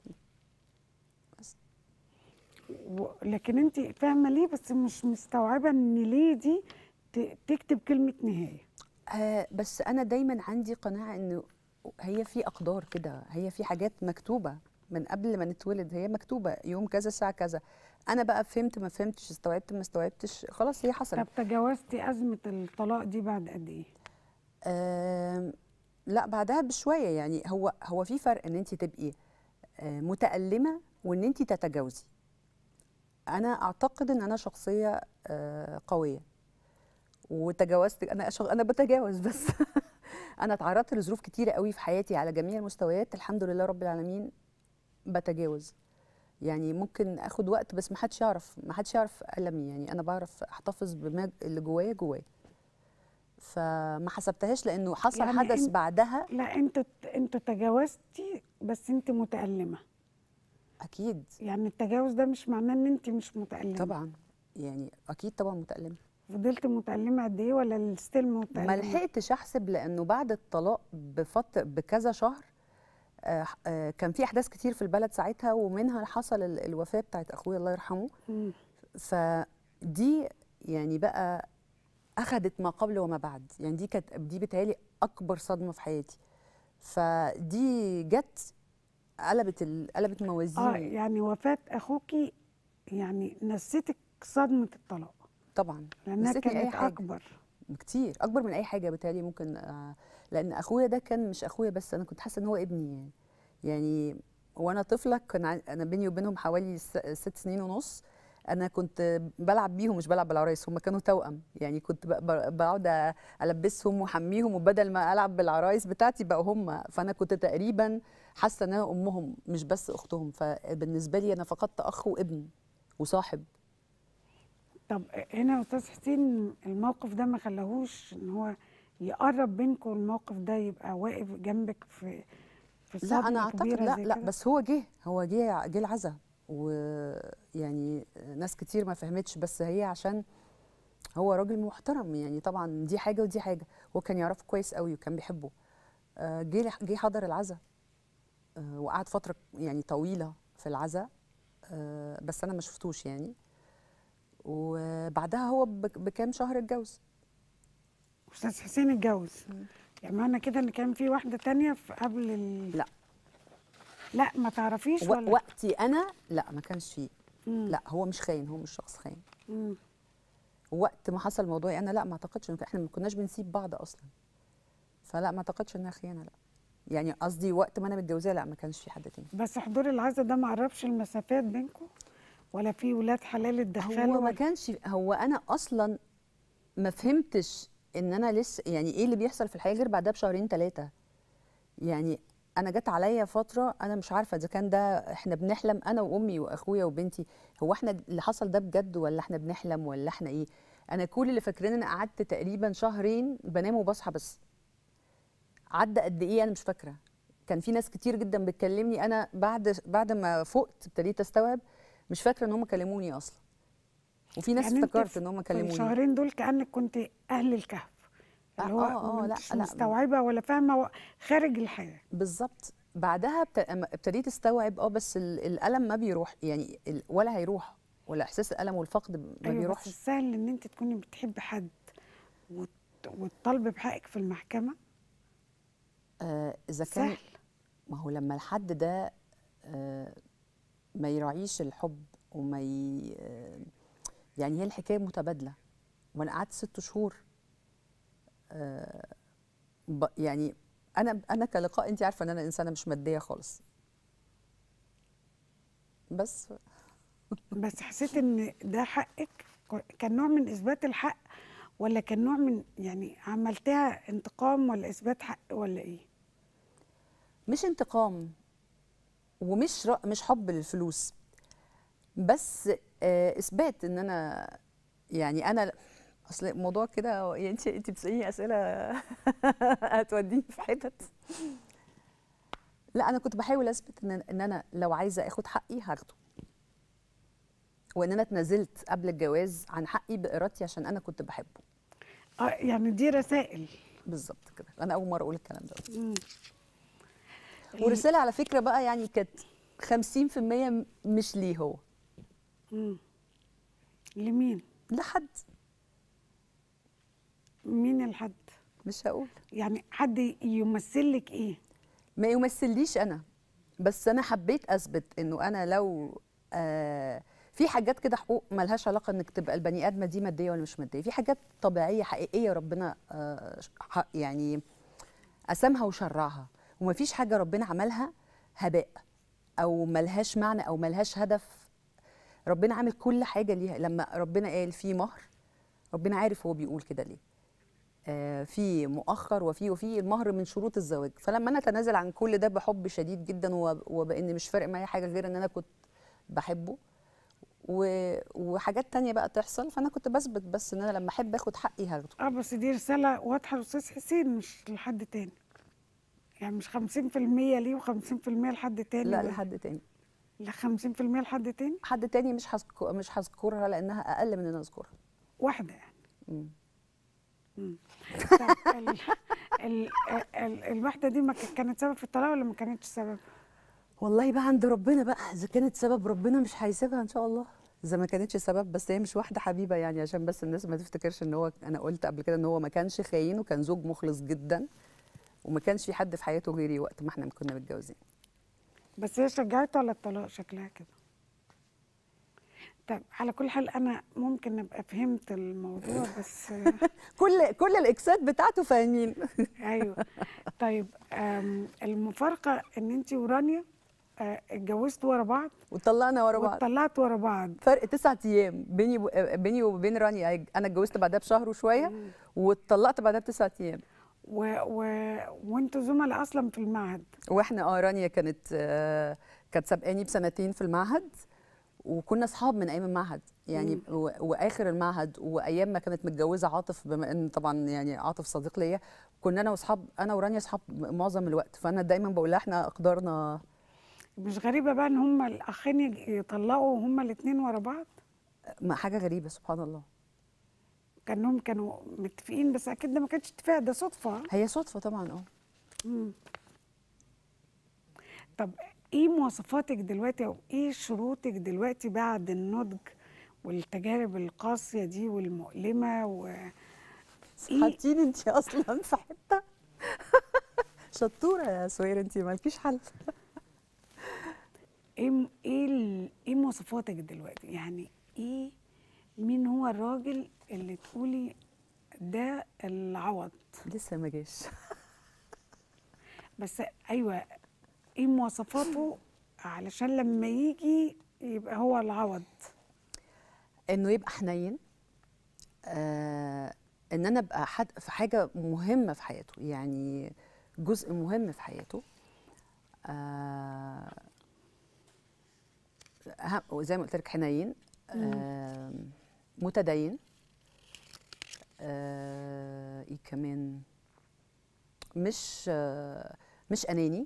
و- لكن انت فاهمه ليه بس مش مستوعبه ان ليه دي ت- تكتب كلمه نهايه آه بس انا دايما عندي قناعه انه هي في اقدار كده هي في حاجات مكتوبه من قبل ما نتولد هي مكتوبه يوم كذا الساعه كذا انا بقى فهمت ما فهمتش استوعبت ما استوعبتش خلاص هي حصلت طب تجاوزتي ازمه الطلاق دي بعد قد ايه آه لا بعدها بشويه يعني هو هو في فرق ان انت تبقي آه متألمه وان انت تتجاوزي انا اعتقد ان انا شخصيه آه قويه وتجاوزت انا أشغ... انا بتجاوز بس انا اتعرضت لظروف كتيره قوي في حياتي على جميع المستويات الحمد لله رب العالمين بتجاوز يعني ممكن اخد وقت بس ما حدش يعرف ما حدش يعرف المي يعني انا بعرف احتفظ بما اللي جوايا جوايا فما حسبتهاش لانه حصل يعني حدث إن- بعدها لا انتوا انتوا تجاوزتي بس انت متألمة اكيد يعني التجاوز ده مش معناه ان انت مش متألمة طبعا يعني اكيد طبعا متألمه فضلت متألمة قد ايه ولا الستيل متألمة ما لحقتش احسب لانه بعد الطلاق بفتره بكذا شهر آه، آه، كان في احداث كتير في البلد ساعتها ومنها حصل ال- الوفاه بتاعت اخويا الله يرحمه مم. فدي يعني بقى اخذت ما قبل وما بعد يعني دي كانت دي بتهيألي اكبر صدمه في حياتي فدي جت قلبت ال- قلبت اه موازين يعني وفاة اخوكي يعني نسيتك صدمة الطلاق طبعا لانها نسيتني أي كانت حاجة. اكبر كتير اكبر من اي حاجه بالتالي ممكن آه، لان اخويا ده كان مش اخويا بس انا كنت حاسه ان هو ابني يعني يعني وانا طفله كان عن- انا بيني وبينهم حوالي س- ست سنين ونص انا كنت بلعب بيهم مش بلعب بالعرايس هم كانوا توأم يعني كنت ب- ب- بقعد البسهم واحميهم وبدل ما العب بالعرايس بتاعتي بقوا هم فانا كنت تقريبا حاسه ان انا امهم مش بس اختهم فبالنسبه لي انا فقدت اخ وابن وصاحب طب هنا يا استاذ حسين الموقف ده ما خلاهوش ان هو يقرب بينكم الموقف ده يبقى واقف جنبك في في لا انا صدمة اعتقد كبيرة لا زي لا كده؟ بس هو جه هو جه جه العزا ويعني ناس كتير ما فهمتش بس هي عشان هو راجل محترم يعني طبعا دي حاجه ودي حاجه هو كان يعرفه كويس قوي وكان بيحبه آه، جه جه حضر العزا آه، وقعد فتره يعني طويله في العزا آه، بس انا ما شفتوش يعني وبعدها هو بك- بكام شهر اتجوز استاذ حسين اتجوز يعني معنى كده ان كان في واحده تانية في قبل ال... لا لا ما تعرفيش و- ولا وقتي انا لا ما كانش فيه مم. لا هو مش خاين هو مش شخص خاين مم. وقت ما حصل موضوعي انا لا ما اعتقدش إن احنا ما كناش بنسيب بعض اصلا فلا ما اعتقدش انها خيانه لا يعني قصدي وقت ما انا متجوزاه لا ما كانش في حد تاني بس حضور العزا ده ما قربش المسافات بينكم ولا في ولاد حلال اتدخلوا هو ما ولا- كانش هو انا اصلا ما فهمتش ان انا لسه يعني ايه اللي بيحصل في الحياه غير بعدها بشهرين ثلاثه يعني انا جت عليا فتره انا مش عارفه اذا كان ده احنا بنحلم انا وامي واخويا وبنتي هو احنا اللي حصل ده بجد ولا احنا بنحلم ولا احنا ايه انا كل اللي فاكرين انا قعدت تقريبا شهرين بنام وبصحى بس عدى قد ايه انا مش فاكره كان في ناس كتير جدا بتكلمني انا بعد بعد ما فقت ابتديت استوعب مش فاكره ان هم كلموني اصلا وفي ناس يعني انت افتكرت في- ان هم في كلموني الشهرين دول كانك كنت اهل الكهف آه، اللي هو آه، آه، ما لا، انتش لا. مستوعبه ولا فاهمه و- خارج الحياه بالظبط بعدها بت... أما ابتديت استوعب اه بس ال- الالم ما بيروح يعني ال... ولا هيروح ولا احساس الالم والفقد ما ايوه بس بيروحش السهل ان انت تكوني بتحبي حد وت... وتطالبي بحقك في المحكمه آه اذا كان سهل ما هو لما الحد ده آه ما يراعيش الحب وما ي... يعني هي الحكايه متبادله وانا قعدت ست شهور آه، ب... يعني انا انا كلقاء انت عارفه ان انا انسانه مش ماديه خالص بس بس حسيت ان ده حقك كان نوع من اثبات الحق ولا كان نوع من يعني عملتها انتقام ولا اثبات حق ولا ايه مش انتقام ومش ر... مش حب للفلوس بس آه، اثبات ان انا يعني انا اصل الموضوع كده يعني انت انت بتساليني اسئله هتوديني في حتت لا انا كنت بحاول اثبت ان ان انا لو عايزه اخد حقي هاخده وان انا اتنازلت قبل الجواز عن حقي بارادتي عشان انا كنت بحبه اه يعني دي رسائل بالظبط كده انا اول مره اقول الكلام ده مم. ورساله على فكره بقى يعني كانت 50% مش ليه هو مم. لمين لحد مين الحد مش هقول يعني حد يمثل لك ايه ما يمثليش انا بس انا حبيت اثبت انه انا لو آه في حاجات كده حقوق ملهاش علاقه انك تبقى البني ادمه دي ماديه ولا مش ماديه في حاجات طبيعيه حقيقيه ربنا آه ح- يعني قسمها وشرعها ومفيش حاجه ربنا عملها هباء او ملهاش معنى او ملهاش هدف ربنا عامل كل حاجه ليها لما ربنا قال في مهر ربنا عارف هو بيقول كده ليه آه، في مؤخر وفي وفي المهر من شروط الزواج فلما انا اتنازل عن كل ده بحب شديد جدا وب- وبان مش فارق معايا حاجه غير ان انا كنت بحبه و... وحاجات تانية بقى تحصل فانا كنت بثبت بس ان انا لما احب اخد حقي هاخده اه بس دي رساله واضحه لاستاذ حسين مش لحد تاني يعني مش 50% ليه و50% لحد تاني لا ولا- لحد تاني لا 50% لحد تاني حد تاني مش هذك- مش هذكرها لانها اقل من ان انا اذكرها واحده يعني مم. مم. طب ال... ال... ال... الواحده دي ما ك- كانت سبب في الطلاق ولا ما كانتش سبب والله بقى عند ربنا بقى اذا كانت سبب ربنا مش هيسيبها ان شاء الله اذا ما كانتش سبب بس هي مش واحده حبيبه يعني عشان بس الناس ما تفتكرش ان هو انا قلت قبل كده ان هو ما كانش خاين وكان زوج مخلص جدا وما كانش في حد في حياته غيري وقت ما احنا كنا متجوزين بس هي شجعته على الطلاق شكلها كده طب على كل حال انا ممكن ابقى فهمت الموضوع بس كل كل الاكسات بتاعته فاهمين ايوه طيب آم، المفارقه ان انت ورانيا آه، اتجوزتوا ورا بعض وطلقنا ورا بعض واتطلقتوا ورا بعض فرق تسعة ايام بيني و... بيني وبين رانيا انا اتجوزت بعدها بشهر وشويه واتطلقت بعدها بتسعة ايام و... و... وانتوا زملاء اصلا في المعهد واحنا اه رانيا كانت آه كانت سابقاني بسنتين في المعهد وكنا اصحاب من ايام المعهد يعني و... واخر المعهد وايام ما كانت متجوزه عاطف بما ان طبعا يعني عاطف صديق ليا كنا انا واصحاب انا ورانيا اصحاب معظم الوقت فانا دايما بقول لها احنا اقدارنا مش غريبه بقى ان هما الاخين يج- يطلقوا هما الاثنين ورا بعض ما حاجه غريبه سبحان الله كانهم كانوا متفقين بس اكيد ده ما كانش اتفاق ده صدفه هي صدفه طبعا اه مم. طب ايه مواصفاتك دلوقتي او ايه شروطك دلوقتي بعد النضج والتجارب القاسيه دي والمؤلمه و حاطين انت اصلا في حته شطوره يا سوير انت مالكيش حل ايه م- ايه ال- ايه مواصفاتك دلوقتي يعني ايه مين هو الراجل اللي تقولي ده العوض لسه ما جاش بس ايوه ايه مواصفاته علشان لما يجي يبقى هو العوض انه يبقى حنين آه ان انا ابقى حد في حاجه مهمه في حياته يعني جزء مهم في حياته آه أهم- زي ما قلت لك حنين آه متدين آه ايه كمان مش آه مش اناني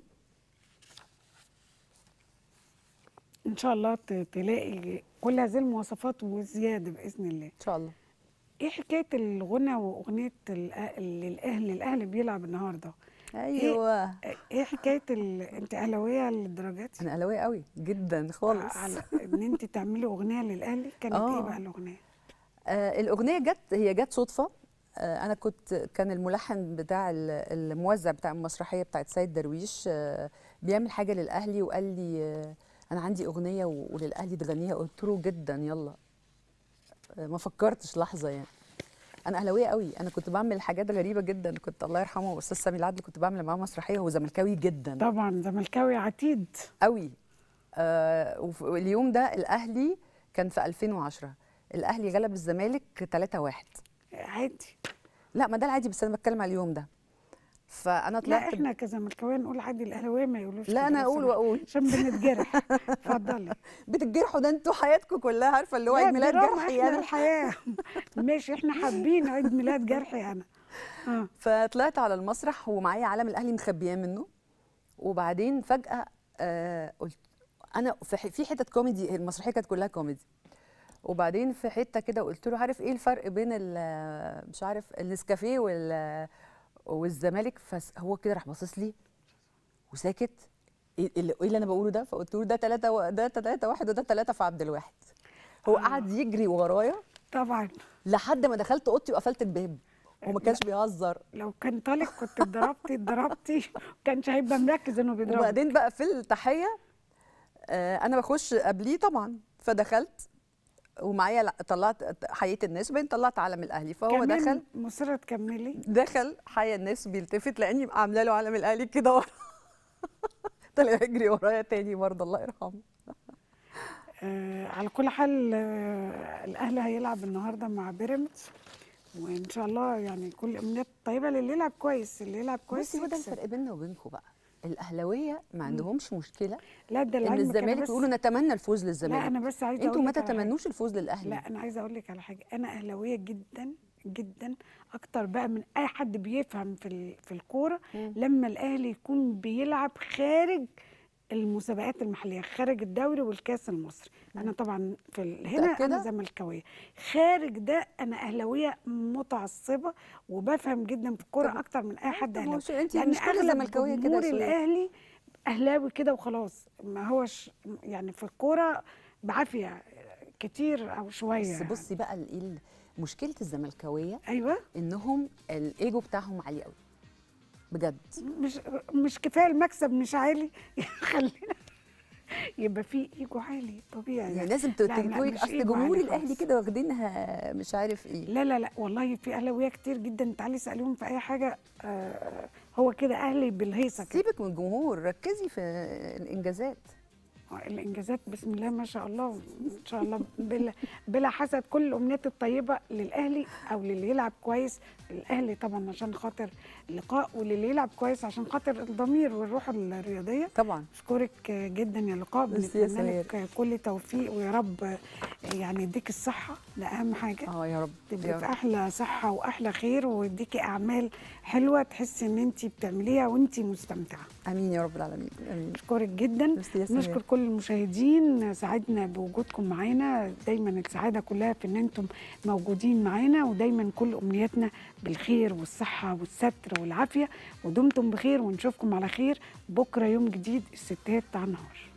ان شاء الله ت- تلاقي كل هذه المواصفات وزياده باذن الله ان شاء الله ايه حكايه الغنى واغنيه الأ- اللي الاهل الاهلي بيلعب النهارده ايوه ايه, إيه حكايه ال... انت اهلاويه للدرجات انا اهلاويه قوي جدا خالص على ان انت تعملي اغنيه للاهلي كانت ايه آه. بقى الاغنيه آه الاغنيه جت هي جت صدفه آه انا كنت كان الملحن بتاع ال- الموزع بتاع المسرحيه بتاعت سيد درويش آه بيعمل حاجه للاهلي وقال لي آه انا عندي اغنيه و- وللاهلي تغنيها قلت له جدا يلا آه، ما فكرتش لحظه يعني انا اهلاويه قوي انا كنت بعمل حاجات غريبه جدا كنت الله يرحمه استاذ سامي العدل كنت بعمل معاه مسرحيه هو زملكاوي جدا طبعا زملكاوي عتيد قوي آه وف- واليوم ده الاهلي كان في 2010 الاهلي غلب الزمالك 3-1 عادي لا ما ده العادي بس انا بتكلم على اليوم ده فانا طلعت لا احنا كزملكاويه نقول عادي الاهلاويه ما يقولوش لا كده انا لو اقول سمحت. واقول عشان بنتجرح اتفضلي بتتجرحوا ده انتوا حياتكم كلها عارفه اللي هو لا، عيد ميلاد دراما جرحي احنا انا الحياه ماشي احنا حابين عيد ميلاد جرحي انا اه فطلعت على المسرح ومعايا علم الاهلي مخبياه منه وبعدين فجاه آه قلت انا في ح- في حتت كوميدي المسرحيه كانت كلها كوميدي وبعدين في حته كده قلت له عارف ايه الفرق بين ال- مش عارف النسكافيه وال والزمالك فهو كده راح باصص لي وساكت ايه اللي, إيه اللي انا بقوله ده فقلت له ده 3 و... ده 3 واحد وده 3 في عبد الواحد هو قعد يجري ورايا طبعا لحد ما دخلت اوضتي وقفلت الباب هو ما كانش بيهزر لو كان طالق كنت اتضربتي اتضربتي ما كانش هيبقى مركز انه بيضربك وبعدين بقى في التحيه آه، انا بخش قبليه طبعا فدخلت ومعايا لا- طلعت حييت الناس وبعدين طلعت علم الاهلي فهو كمان دخل مصره تكملي دخل حيا الناس بيلتفت لاني عامله له علم الاهلي كده ورا طلع يجري ورايا تاني برضه الله يرحمه آه على كل حال آه الاهلي هيلعب النهارده مع بيراميدز وان شاء الله يعني كل امنيات طيبه للي يلعب كويس اللي يلعب كويس بصي هو ده يكسب. الفرق بيننا وبينكم بقى الاهلاويه ما عندهمش مشكله لا ده ان العلم كان الزمالك بس- يقولوا نتمنى الفوز للزمالك لا انا بس عايزه انتوا أقول ما لك على حاجة. تتمنوش الفوز للاهلي لا انا عايزه اقول لك على حاجه انا اهلاويه جدا جدا اكتر بقى من اي حد بيفهم في ال- في الكوره لما الاهلي يكون بيلعب خارج المسابقات المحليه خارج الدوري والكاس المصري انا طبعا في ال- هنا انا متأكدة؟ زملكاويه خارج ده انا اهلاويه متعصبه وبفهم جدا في الكوره اكتر من اي حد طب اهلاوي هو انت لأن مش كل أغلب الزملكاويه كده جمهور يا سوريا. الاهلي اهلاوي كده وخلاص ما هوش يعني في الكوره بعافيه كتير او شويه بس بصي بقى ال- ال- مشكله الزملكاويه ايوه انهم الايجو بتاعهم عالي قوي بجد مش مش كفايه المكسب مش عالي خلينا يبقى في ايجو عالي طبيعي يعني لازم لا، لا، تقولي مش اصل إيجو جمهور عالي الاهلي خالص. كده واخدينها مش عارف ايه لا لا لا والله في اهلاويه كتير جدا تعالي اساليهم في اي حاجه آه هو كده اهلي بالهيصه كده سيبك من الجمهور ركزي في الانجازات الانجازات بسم الله ما شاء الله ان شاء الله بلا بلا حسد كل الامنيات الطيبه للاهلي او للي يلعب كويس الاهلي طبعا عشان خاطر اللقاء وللي يلعب كويس عشان خاطر الضمير والروح الرياضيه طبعا اشكرك جدا يا لقاء ميرسي يا بنتمنى لك كل توفيق ويا رب يعني يديك الصحه ده اهم حاجه اه يا رب تبقي يا في رب. احلى صحه واحلى خير ويديكي اعمال حلوه تحسي ان انت بتعمليها وانت مستمتعه امين يا رب العالمين امين اشكرك جدا ميرسي يا سمير. نشكر كل المشاهدين سعدنا بوجودكم معانا دايما السعاده كلها في ان انتم موجودين معانا ودايما كل امنياتنا بالخير والصحه والستر والعافيه ودمتم بخير ونشوفكم على خير بكره يوم جديد الستات على النهار